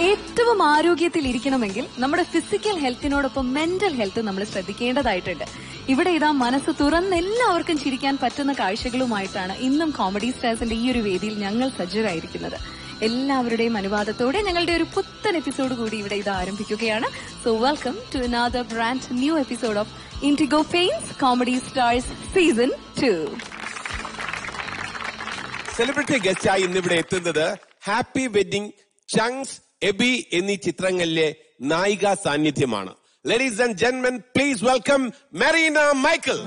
ഏറ്റവും ആരോഗ്യത്തിൽ ഇരിക്കണമെങ്കിൽ നമ്മുടെ ഫിസിക്കൽ ഹെൽത്തിനോടൊപ്പം മെന്റൽ ഹെൽത്ത് നമ്മൾ ശ്രദ്ധിക്കേണ്ടതായിട്ടുണ്ട് ഇവിടെ ഇതാ മനസ്സ് തുറന്ന് എല്ലാവർക്കും ചിരിക്കാൻ പറ്റുന്ന കാഴ്ചകളുമായിട്ടാണ് ഇന്നും കോമഡി സ്റ്റാർസിന്റെ ഈ ഒരു വേദിയിൽ ഞങ്ങൾ സജ്ജരായിരിക്കുന്നത് എല്ലാവരുടെയും അനുവാദത്തോടെ ഞങ്ങളുടെ ഒരു പുത്തൻ എപ്പിസോഡ് കൂടി ഇവിടെ ഇത് ആരംഭിക്കുകയാണ് so welcome to another brand new episode of Indigo pains comedy stars season two celebrity ഗസ്റ്റായി ഇന്നിവിടെ എത്തുന്നത് ഹാപ്പി വെഡിങ് ചങ്സ് എബി എന്നീ ചിത്രങ്ങളിലെ നായിക സാന്നിധ്യമാണ് ലേഡീസ് ആൻഡ് ജെന്മൻ പ്ലീസ് വെൽക്കം മെറീന മൈക്കിൾ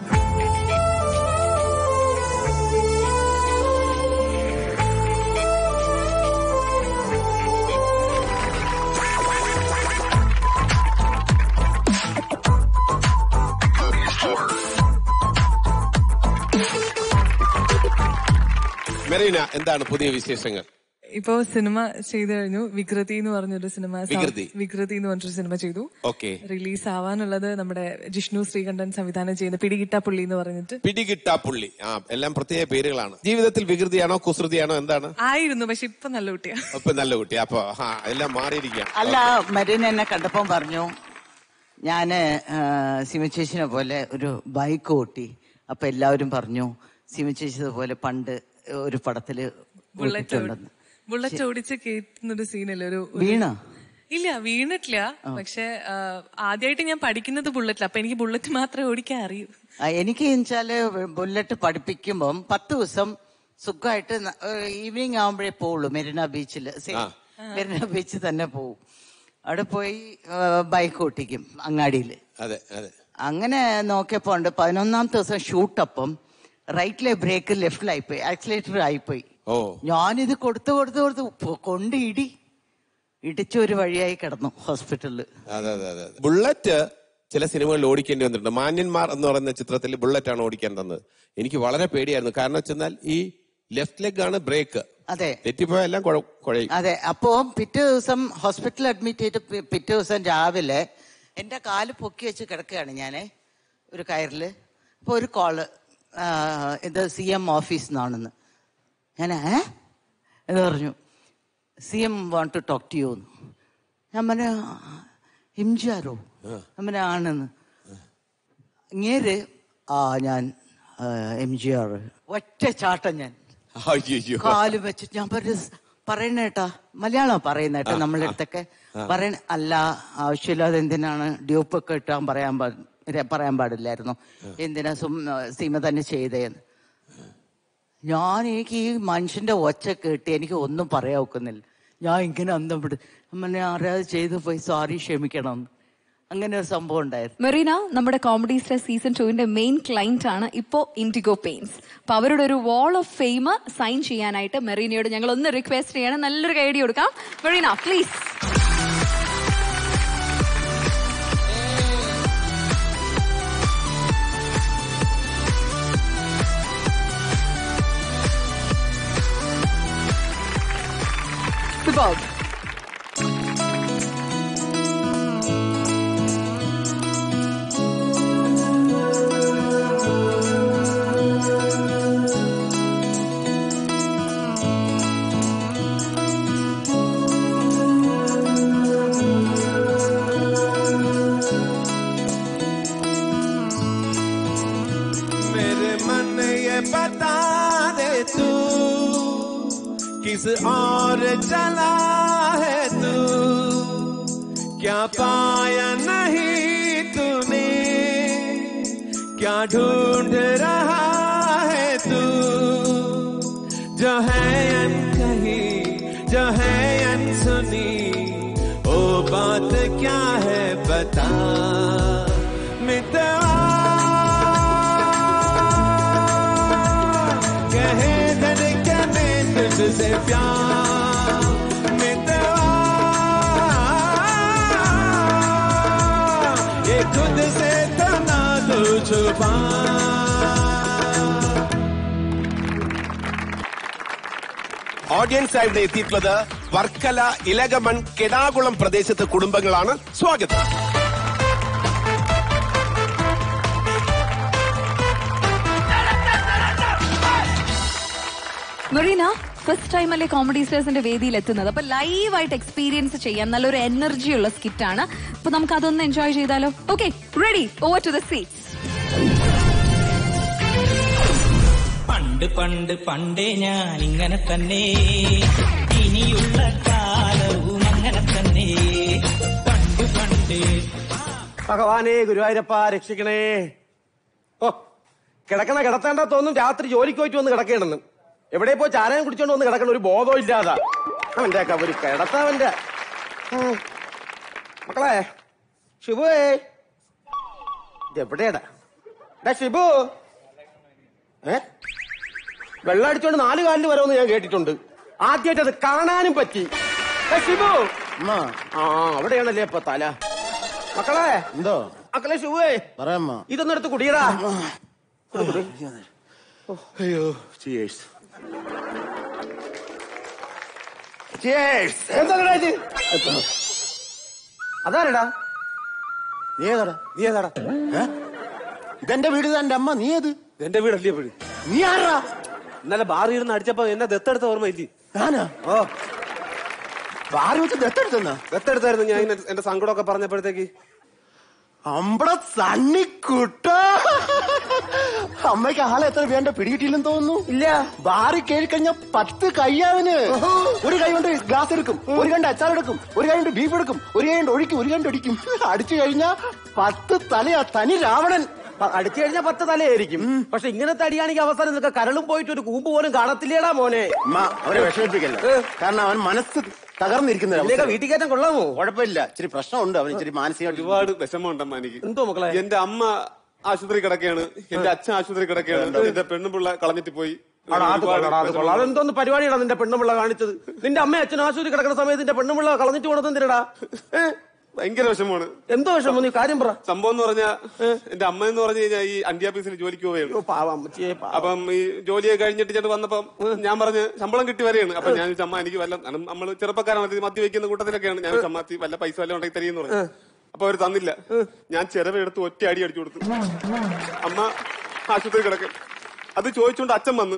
മെറീന എന്താണ് പുതിയ വിശേഷങ്ങൾ ഇപ്പോ സിനിമ ചെയ്തു കഴിഞ്ഞു വികൃതി എന്ന് പറഞ്ഞൊരു സിനിമ സൗ- വികൃതി. വികൃതി എന്ന് പറഞ്ഞൊരു സിനിമ ചെയ്തു ഓക്കെ റിലീസ് ആവാനുള്ളത് നമ്മുടെ ജിഷ്ണു ശ്രീകണ്ഠൻ സംവിധാനം ചെയ്യുന്ന പിടികിട്ട പുള്ളി എന്ന് പറഞ്ഞിട്ട് പിടികിട്ടാ പുള്ളി ആ എല്ലാം പ്രത്യേക പേരുകളാണ് ജീവിതത്തിൽ വികൃതിയാണോ കുസൃതിയാണോ എന്താണ് ആയിരുന്നു പക്ഷെ ഇപ്പൊ നല്ല കുട്ടിയാ അപ്പൊ നല്ല കുട്ടി അപ്പൊ ആ എല്ലാം മാറിയിരിക്കുകയാണ് അല്ല മരീന എന്നെ കണ്ടപ്പം പറഞ്ഞു ഞാന് സിമചേച്ചിനെ പോലെ ഒരു ബൈക്ക് ഓട്ടി അപ്പൊ എല്ലാവരും പറഞ്ഞു സിമചേച്ചി പോലെ പണ്ട് ഒരു പടത്തില് ബുള്ളറ്റ് ഓടിയിട്ടുണ്ടെന്ന്. ബുള്ളറ്റ് ഓടിച്ച് കേട്ടുന്നൊരു സീനല്ലേ ഒരു ഒരു- വീണ ഇല്ല വീണിട്ടില്ല പക്ഷെ ആദ്യമായിട്ട് ഞാൻ പഠിക്കുന്നത് ബുള്ളറ്റില്ല അപ്പൊ എനിക്ക് ബുള്ളറ്റ് മാത്രമേ ഓടിക്കാൻ അറിയൂ ആ, എനിക്ക് വെച്ചാല് ബുള്ളറ്റ് പഠിപ്പിക്കുമ്പം പത്ത് ദിവസം സുഖമായിട്ട് ഈവനിങ് ആവുമ്പോഴേ പോവുള്ളൂ മെരീന ബീച്ചിൽ മെരീന ബീച്ചിൽ തന്നെ പോവും അവിടെ പോയി ബൈക്ക് ഓട്ടിക്കും അങ്ങാടിയിൽ അതെ അതെ അങ്ങനെ നോക്കിയപ്പോ ഉണ്ട് പതിനൊന്നാമത്തെ ദിവസം ഷൂട്ടപ്പം റൈറ്റിലെ ബ്രേക്ക് ലെഫ്റ്റിലായിപ്പോയി ആക്സിലേറ്റർ ആയിപ്പോയി ഓ ഞാനിത് കൊടുത്ത് കൊടുത്ത് കൊടുത്ത് പൊ- കൊണ്ട് ഇടി ഇടിച്ച ഒരു വഴിയായി കിടന്നു ഹോസ്പിറ്റലിൽ അതെ അതെ അതെ അതെ. ബുള്ളറ്റ് ചില സിനിമകളിൽ ഓടിക്കേണ്ടി വന്നിട്ടുണ്ട് മാന്യന്മാർ എന്ന് പറയുന്ന ചിത്രത്തിൽ ബുള്ളറ്റ് ആണ് ഓടിക്കാൻ തന്നത് എനിക്ക് വളരെ പേടിയായിരുന്നു കാരണം വെച്ചെന്നാൽ ഈ ലെഫ്റ്റ് ലെഗ് ആണ് ബ്രേക്ക് അതെ തെറ്റിപ്പോയാൽ എല്ലാം കുഴ- കുഴയും അതെ അപ്പോ പിറ്റേ ദിവസം ഹോസ്പിറ്റലിൽ അഡ്മിറ്റ് ചെയ്ത് പി- പിറ്റേ ദിവസം രാവിലെ എന്റെ കാല് പൊക്കി വെച്ച് കിടക്കുകയാണ് ഞാനേ ഒരു കയറില് അപ്പൊ ഒരു കോള് ഇത് സി എം ഓഫീസ് നിന്നാണെന്ന് ഞാൻ ഏ എന്ന് പറഞ്ഞു C M want to talk to you ഞാൻ പറഞ്ഞ എം ജി ആരോ ഞാൻ പറഞ്ഞ ആണെന്ന് ഇങ്ങേര് ആ ഞാൻ എം ജി ആർ ഒറ്റ ചാട്ടം ഞാൻ അയ്യോ കാല് വെച്ചിട്ട് ഞാൻ പറഞ്ഞു പറയണ കേട്ടാ മലയാളം പറയുന്ന കേട്ടോ നമ്മളെ അടുത്തൊക്കെ പറയണ അല്ല ആവശ്യമില്ലാതെ എന്തിനാണ് ഡ്യൂപ്പ് ഒക്കെ ഇട്ടാൻ പറയാൻ പാ- ര- പറയാൻ പാടില്ലായിരുന്നു എന്തിനാ സും- സീമ തന്നെ ചെയ്തേന്ന് ഞാൻ എനിക്ക് ഈ മനുഷ്യന്റെ ഒച്ച കേട്ട് എനിക്ക് ഒന്നും പറയാൻ ഒക്കുന്നില്ല ഞാൻ ഇങ്ങനെ അന്തം വിട് അമ്മനെ അറിയാതെ ചെയ്തു പോയി സോറി ക്ഷമിക്കണം അങ്ങനെ ഒരു സംഭവം ഉണ്ടായിരുന്നു മെറീന നമ്മുടെ കോമഡി സ്റ്റാർ സീസൺ ടുവിന്റെ മെയിൻ ക്ലൈന്റ് ആണ് ഇപ്പോ ഇൻഡിഗോ പെയിൻസ് അപ്പൊ അവരുടെ ഒരു വാൾ ഓഫ് ഫെയിം സൈൻ ചെയ്യാനായിട്ട് മെറീനയോട് ഞങ്ങൾ ഒന്ന് റിക്വസ്റ്റ് ചെയ്യണം നല്ലൊരു കൈഡി കൊടുക്കാം മെറീന പ്ലീസ് Superb. मेरे मन ये बता दे तू किस और चला है तू क्या पाया नहीं तूने क्या ढूंढ रहा है तू जो है अनकही जो है अनसुनी ओ बात क्या है बता मितवा कहे धड़कने तुझसे प्यार मितवा ये खुद से तो ना तू छुपा ഓഡിയൻസ് ആയിട്ട് എത്തിയിട്ടുള്ളത് വർക്കല ഇലകമൺ കെടാകുളം പ്രദേശത്തെ കുടുംബങ്ങളാണ് സ്വാഗതം മെറീന ഫസ്റ്റ് ടൈം അല്ലേ കോമഡി സ്റ്റാർസിന്റെ വേദിയിൽ എത്തുന്നത് അപ്പൊ ലൈവായിട്ട് എക്സ്പീരിയൻസ് ചെയ്യാൻ നല്ലൊരു എനർജി ഉള്ള സ്കിറ്റ് ആണ് അപ്പൊ നമുക്ക് അതൊന്ന് എൻജോയ് ചെയ്താലോ okay ready over to the seats പണ്ട് പണ്ട് പണ്ടേ ഞാൻ ഇങ്ങനെ തന്നെ ഇനിയുള്ള കാലവും അങ്ങനെ തന്നെ പണ്ട് പണ്ട് ഭഗവാനെ ഗുരുവായൂരപ്പ രക്ഷിക്കണേ ഓ കിടക്കണ കിടത്തേണ്ട തോന്നും രാത്രി ജോലിക്ക് പോയിട്ട് വന്ന് കിടക്കണെന്ന് എവിടെ പോയി ചാരായം കുടിച്ചോണ്ട് വന്ന് കിടക്കണ ഒരു ബോധവും ഇല്ലാതാ അവന്റെ ഒക്കെ ഒരു കിടത്തവന്റെ ഉം. മക്കളെ ഷിബുവേ എവിടെയാടാ ഡാ ഷിബു ഏ വെള്ളം അടിച്ചോണ്ട് നാല് കാലിൽ വരുമെന്ന് ഞാൻ കേട്ടിട്ടുണ്ട് ആദ്യമായിട്ട് അത് കാണാനും പറ്റി ഏ, ഷിബു ആ അവിടെയാണല്ലേ ഇപ്പൊ തല മക്കളെ എന്തോ മക്കളെ ഷിബുവേ പറയാമ്മ ഇതൊന്നും എടുത്ത് കുടിയടാ അയ്യോ ചിയേഴ്സ് എന്താ ഇത് അതാരടാ നീ ഏതാടാ നീ ഏതാടാ ഏ? ഇതെന്റെ വീട് എന്റെ അമ്മ നീ ഏത് എന്റെ വീടല്ലേ എപ്പോഴും നീ ആരാ ഇന്നലെ ബാറിൽ ഇരുന്ന് അടിച്ചപ്പോ എന്നെ ദത്തെടുത്ത ഓർമ്മ ഇല്ലേ ഞാനാ ഓ ബാറി വെച്ച് ദത്തെടുത്തെന്നാ ദത്തെടുത്തായിരുന്നു ഞാൻ ഇങ്ങനെ എന്റെ സങ്കടമൊക്കെ പറഞ്ഞപ്പോഴത്തേക്ക് അമ്പട സണ്ണിക്കുട്ട അമ്മയ്ക്ക് ആളെ എത്ര വേണ്ട പിടികിട്ടില്ലെന്ന് തോന്നുന്നു ഇല്ല ബാറി കയറി കഴിഞ്ഞ പത്ത് കയ്യാവന് ഒരു കൈ കൊണ്ട് ഗ്ലാസ് എടുക്കും ഒരു കണ്ട് അച്ചാർ എടുക്കും ഒരു കൈ കൊണ്ട് ബീഫ് എടുക്കും ഒരു കൈ കൊണ്ട് ഒഴിക്കും ഒരു കൈ കൊണ്ട് ഒടിക്കും അടിച്ചു കഴിഞ്ഞാ പത്ത് തലയാ തനി രാവണൻ പ- അടിച്ചു കഴിഞ്ഞാൽ പത്ത് തലയായിരിക്കും പക്ഷെ ഇങ്ങനത്തെ അടിയാണെങ്കിൽ അവസാനം നിനക്ക് കരളും പോയിട്ട് ഒരു കൂമ്പ് പോലും കാണത്തില്ലേടാ മോനെ അമ്മ അവരെ വിഷമിപ്പിക്കല്ല കാരണം അവൻ മനസ്സ് തകർന്നിരിക്കുന്ന ഒരു ഇതിലേക്ക് അവസ്ഥയാ. വീട്ടിൽ കയറ്റാൻ കൊള്ളാമോ കുഴപ്പമില്ല ഇച്ചിരി പ്രശ്നമുണ്ട് അവൻ ഇച്ചിരി മാനസികമായിട്ട് ഒരുപാട് വിഷമമുണ്ടമ്മ എനിക്ക് എന്തോ മക്കളെ എന്റെ അമ്മ ആശുപത്രി കിടക്കുകയാണ് എന്റെ അച്ഛൻ ആശുപത്രി കിടക്കുകയാണ് എന്റെ പെണ്ണുപിള്ള കളഞ്ഞിട്ട് പോയി ആടാ, അത് കൊള്ളാം, അത് കൊള്ളാം. അതെന്തോന്ന് പരിപാടിയാണ് നിന്റെ പെണ്ണുപിള്ള കാണിച്ചത് നിന്റെ അമ്മ അച്ഛൻ ആശുപത്രി കിടക്കുന്ന സമയത്ത് നിന്റെ പെണ്ണുപിള്ള കളഞ്ഞിട്ട് പോണത് എന്തിനടാ ഏ? ഭയങ്കര വിഷമമാണ് എന്തോ വിഷമം നീ കാര്യം പറ സംഭവം എന്ന് പറഞ്ഞാ എന്റെ അമ്മ എന്ന് പറഞ്ഞു കഴിഞ്ഞാൽ ഈ അന്ത്യാഫീസിൽ ജോലിക്ക് പോവുകയാണ് അയ്യോ, പാവം അമ്മച്ചിയെ പാവം. അപ്പം ഈ ജോലിയെ കഴിഞ്ഞിട്ട് ചേട്ടൻ വന്നപ്പം ഞാൻ പറഞ്ഞ് ശമ്പളം കിട്ടി വരെയാണ് അപ്പൊ ഞാൻ ചോദിച്ചു, അമ്മ എനിക്ക് വല്ല നമ്മൾ ചെറുപ്പക്കാരാണ് മദ്യ വയ്ക്കുന്ന കൂട്ടത്തിലൊക്കെയാണ് ഞാൻ ചോദിച്ചു, അമ്മ തി- വല്ല പൈസ വല്ല ഉണ്ടെങ്കിൽ തരീന്ന് പറഞ്ഞു അപ്പൊ അവര് തന്നില്ല ഞാൻ ചെലവെടുത്ത് ഒറ്റ അടി അടിച്ചു കൊടുത്തു അമ്മ ആശുപത്രി കിടക്കും അത് ചോദിച്ചുകൊണ്ട് അച്ഛൻ വന്ന്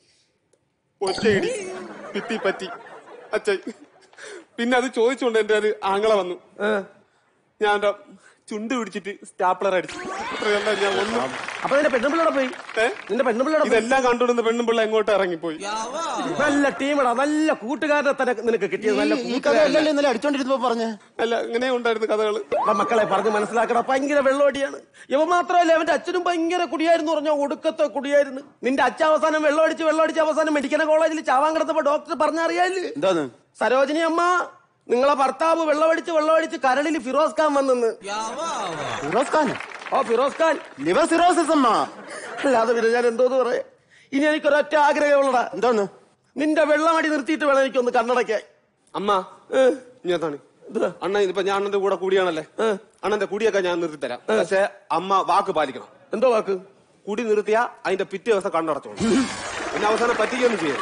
ഒറ്റ ഇടി ഭിത്തി പറ്റി അച്ഛൻ പിന്നെ അത് ചോദിച്ചുകൊണ്ട് എന്റെ ഒരു ആങ്ങളെ വന്നു ഞാൻ എന്റെ ചുണ്ട് പിടിച്ചിട്ട് സ്റ്റാപ്ലർ അടിച്ചു അത്രയല്ല ഞാൻ ഒന്നും അപ്പൊ നിന്റെ പെണ്ണുപിള്ളയുടെ പോയി ഏ? നിന്റെ പെണ്ണുപിള്ളയുടെ പോയി ഇതെല്ലാം കണ്ടുകൊടുന്ന പെണ്ണുമ്പിള്ള എങ്ങോട്ട് ഇറങ്ങിപ്പോയി നല്ല ടീമടാ നല്ല കൂട്ടുകാരനെ തന്നെ നിനക്ക് കിട്ടിയത് നല്ല ഈ കഥ അല്ലല്ലോ ഇന്നലെ അടിച്ചോണ്ടിരുന്നപ്പോ പറഞ്ഞേ അല്ല ഇങ്ങനെ ഉണ്ടായിരുന്നു കഥകള് എടാ മക്കളെ പറഞ്ഞ് മനസ്സിലാക്കടാ ഭയങ്കര വെള്ളമടിയാണ് ഇവ മാത്രമല്ല അവന്റെ അച്ഛനും ഭയങ്കര കുടിയായിരുന്നു പറഞ്ഞ ഒടുക്കത്തെ കുടിയായിരുന്നു നിന്റെ അച്ഛൻ അവസാനം വെള്ളമടിച്ച് വെള്ളമടിച്ച് അവസാനം മെഡിക്കൽ കോളേജിൽ ചാവാൻ കിടന്നപ്പോ ഡോക്ടർ പറഞ്ഞറിയാല് എന്താന്ന് സരോജിനി അമ്മ നിങ്ങളെ ഭർത്താവ് വെള്ളമടിച്ച് വെള്ളമടിച്ച് കരളിൽ ഫിറോസ് ഖാൻ വന്നെന്ന് ഫിറോസ് ഖാൻ ഓ ഫിറോസ് ഖാൻ ലിവർ സിറോസിസ് അമ്മ അല്ലാതെ പിന്നെ ഞാൻ എന്തോന്ന് പറയാ ഇനി എനിക്കൊരൊറ്റ ആഗ്രഹമുള്ളടാ എന്താന്ന് നിന്റെ വെള്ളമടി നിർത്തിയിട്ട് വേണം എനിക്കൊന്ന് കണ്ണടക്കാൻ അമ്മ ഇഞ്ഞതാണ് അണ്ണ ഇതിപ്പോ ഞാൻ അണ്ണന്റെ കൂടെ കൂടിയാണല്ലേ അണ്ണന്റെ കുടിയൊക്കെ ഞാൻ നിർത്തി തരാം പക്ഷെ അമ്മ വാക്ക് പാലിക്കണം എന്തോ വാക്ക് കുടി നിർത്തിയാ അതിന്റെ പിറ്റേ ദിവസം കണ്ണടച്ചോളൂ പിന്നെ അവസാനം പറ്റിക്കൊന്നും ചെയ്യരുത്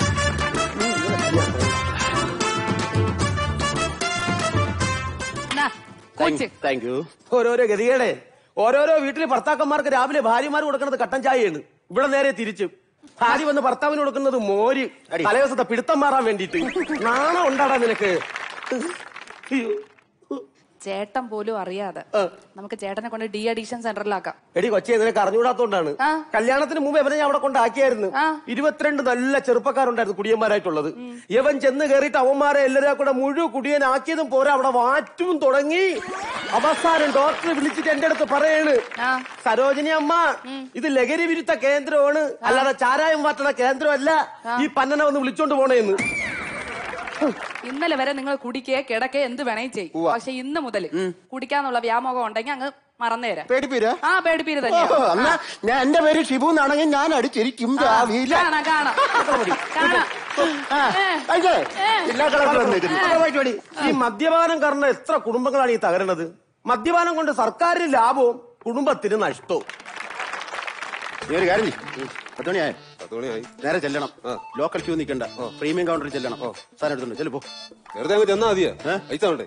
താങ്ക് യു ഓരോരോ ഗതികേടെ ഓരോരോ വീട്ടിലെ ഭർത്താക്കന്മാർക്ക് രാവിലെ ഭാര്യമാർ കൊടുക്കുന്നത് കട്ടൻ ചായയാണ് ഇവിടെ നേരെ തിരിച്ചു ഭാര്യ വന്ന് ഭർത്താവിന് കൊടുക്കുന്നത് മോര് തലേദിവസത്തെ പിടുത്തം മാറാൻ വേണ്ടിട്ട് നാണം ഉണ്ടാടാ നിനക്ക് അയ്യോ. ചേട്ടൻ പോലും അറിയാതെ നമുക്ക് ചേട്ടനെ കൊണ്ട് ഡി അഡീഷൻ സെന്ററിലാക്കാം എടി കൊച്ചെ നിനക്ക് അറിഞ്ഞുകൂടാത്തോണ്ടാണ് ആ. കല്യാണത്തിന് മുമ്പ് ഇവനെ ഞാൻ അവിടെ കൊണ്ടാക്കിയായിരുന്നു ആ. ഇരുപത്തിരണ്ട് നല്ല ചെറുപ്പക്കാരുണ്ടായിരുന്നു കുടിയന്മാരായിട്ടുള്ളത് ഇവൻ ചെന്ന് കയറിയിട്ട് അവന്മാരെ എല്ലാവരെയും കൂടെ മുഴുവൻ കുടിയനാക്കിയതും പോരാ അവിടെ വാറ്റും തുടങ്ങി അവസാനം ഡോക്ടറെ വിളിച്ചിട്ട് എന്റെ അടുത്ത് പറയാണ് ആ. സരോജിനി അമ്മ ഇത് ലഹരി വിരുദ്ധ കേന്ദ്രമാണ് അല്ലാതെ ചാരായം വാറ്റണ കേന്ദ്രമല്ല ഈ പന്നനെ ഒന്ന് വിളിച്ചോണ്ട് പോണേന്ന് ഇന്നലെ വരെ നിങ്ങൾ കുടിക്കേ കിടക്കേ എന്ത് വേണേലും ചെയ്യും പക്ഷെ ഇന്ന് മുതൽ കുടിക്കാന്നുള്ള വ്യാമോഹം ഉണ്ടെങ്കിൽ അങ്ങ് മറന്നുതരാം പേടിപ്പീരാ ആ പേടിപ്പീര് തന്നെയാ ഓ, എന്നാ ഞാൻ എന്റെ പേര് ഷിബു എന്നാണെങ്കിൽ ഞാൻ അടിച്ചിരിക്കും രാവിലെ കാണാം കാണാം കാണാം ആ, അയ്യേ, എല്ലാ കളത്തിലും വന്നിരുന്നു. ആ, wait, wait. ഈ മദ്യപാനം കാരണം എത്ര കുടുംബങ്ങളാണ് ഈ തകരണത് മദ്യപാനം കൊണ്ട് സർക്കാരിന് ലാഭവും കുടുംബത്തിന് നഷ്ടവും നീ ഒരു കാര്യം ചെയ്യ്. പത്ത് മണിയായോ പത്ത് മണിയായി നേരെ ചെല്ലണം ലോക്കൽ ക്യൂ നിൽക്കണ്ട പ്രീമിയം കൗണ്ടറിൽ ചെല്ലണം സാധനം എടുത്തുണ്ട് ചെല്ലു വെറുതെ അങ്ങ് ചെന്നാ മതിയോ പൈസ വേണ്ടേ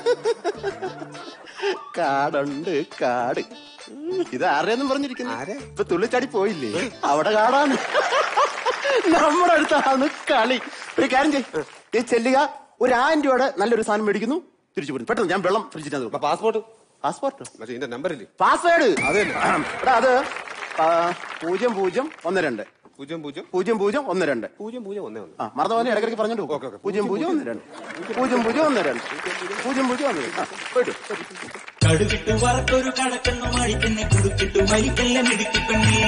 കാടുണ്ട് കാട് ഇത് ആരെയൊന്നും പറഞ്ഞിരിക്കുന്നു ഇപ്പൊ തുള്ളിച്ചാടി പോയില്ലേ അവിടെ കാടാണ് നമ്മുടെ അടുത്താണ് കളി ഒരു കാര്യം ചെയ് നീ ചെല്ലുക ഒരു ആയിരം രൂപയുടെ നല്ലൊരു സാധനം മേടിക്കുന്നു തിരിച്ചു പോരുന്നു പെട്ടെന്ന് ഞാൻ വെള്ളം ഫ്രിഡ്ജിനകത്ത് പാസ്പോർട്ട് പാസ്പോർട്ട് പക്ഷേ ഇതിന്റെ നമ്പർ ഇല്ലേ പാസ്വേഡ് എടാ അത് ആ, പൂജ്യം പൂജ്യം ഒന്ന് രണ്ട് പൂജ്യം പൂജ്യം പൂജ്യം പൂജ്യം ഒന്ന് രണ്ട് പൂജ്യം പൂജ്യം ഒന്നേ ഒന്ന് ആ മറന്ന പോലെ ഇടയ്ക്കിടയ്ക്ക് പറഞ്ഞോണ്ട് പോകും പൂജ്യം പൂജ്യം ഒന്ന് രണ്ട് പൂജ്യം പൂജ്യം ഒന്ന് രണ്ട് പൂജ്യം പൂജ്യം ഒന്ന് രണ്ട് ആ, പോയിട്ട് കടുകിട്ട് വറുത്തൊരു കടക്കണ്ണു മഴിക്കെന്നെ കുടുക്കിട്ടു മരിക്കെല്ലാം ഇടുക്കിപ്പെണ്ണേ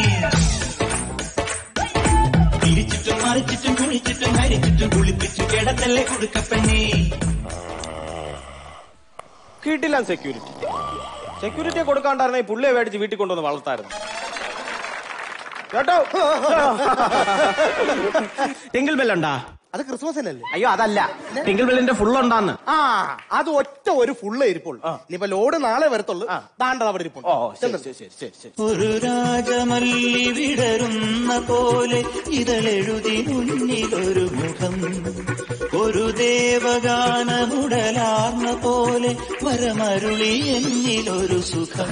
തിരിച്ചിട്ടും മറിച്ചിട്ടും കുളിച്ചിട്ടും ഹരിച്ചിട്ടും കുളിപ്പിച്ചു കിടത്തല്ലേ കൊടുക്കപ്പെണ്ണേ കിട്ടില്ല സെക്യൂരിറ്റി സെക്യൂരിറ്റി കൊടുക്കാണ്ടായിരുന്ന ഈ പുള്ളിയെ മേടിച്ച് വീട്ടിൽ കൊണ്ടുവന്ന് വളർത്തായിരുന്നു കേട്ടോ ടിങ്കിൾ ബെല്ലുണ്ടാ അത് ക്രിസ്മസിനല്ലേ അയ്യോ അതല്ല ടിങ്കിൾ ബെല്ലിന്റെ ഫുൾ ഉണ്ടാന്ന് ആ അത് ഒറ്റ ഒരു ഫുള്ള് ഇരിപ്പുള്ളൂ ഇനിയിപ്പോ ലോഡ് നാളെ വരത്തുള്ളൂ താണ്ടത് അവിടെ ഇരിപ്പുള്ളൂ ഓ ശരി ചെല്ല്. ശരി ശരി ശരി ശരി ഒരു രാജമല്ലി വിടരുന്ന പോലെ ഇതളെഴുതി മുന്നിലൊരു മുഖം ഒരു ദേവഗാനമുടലാർന്ന പോലെ വരമരുളി എന്നിലൊരു സുഖം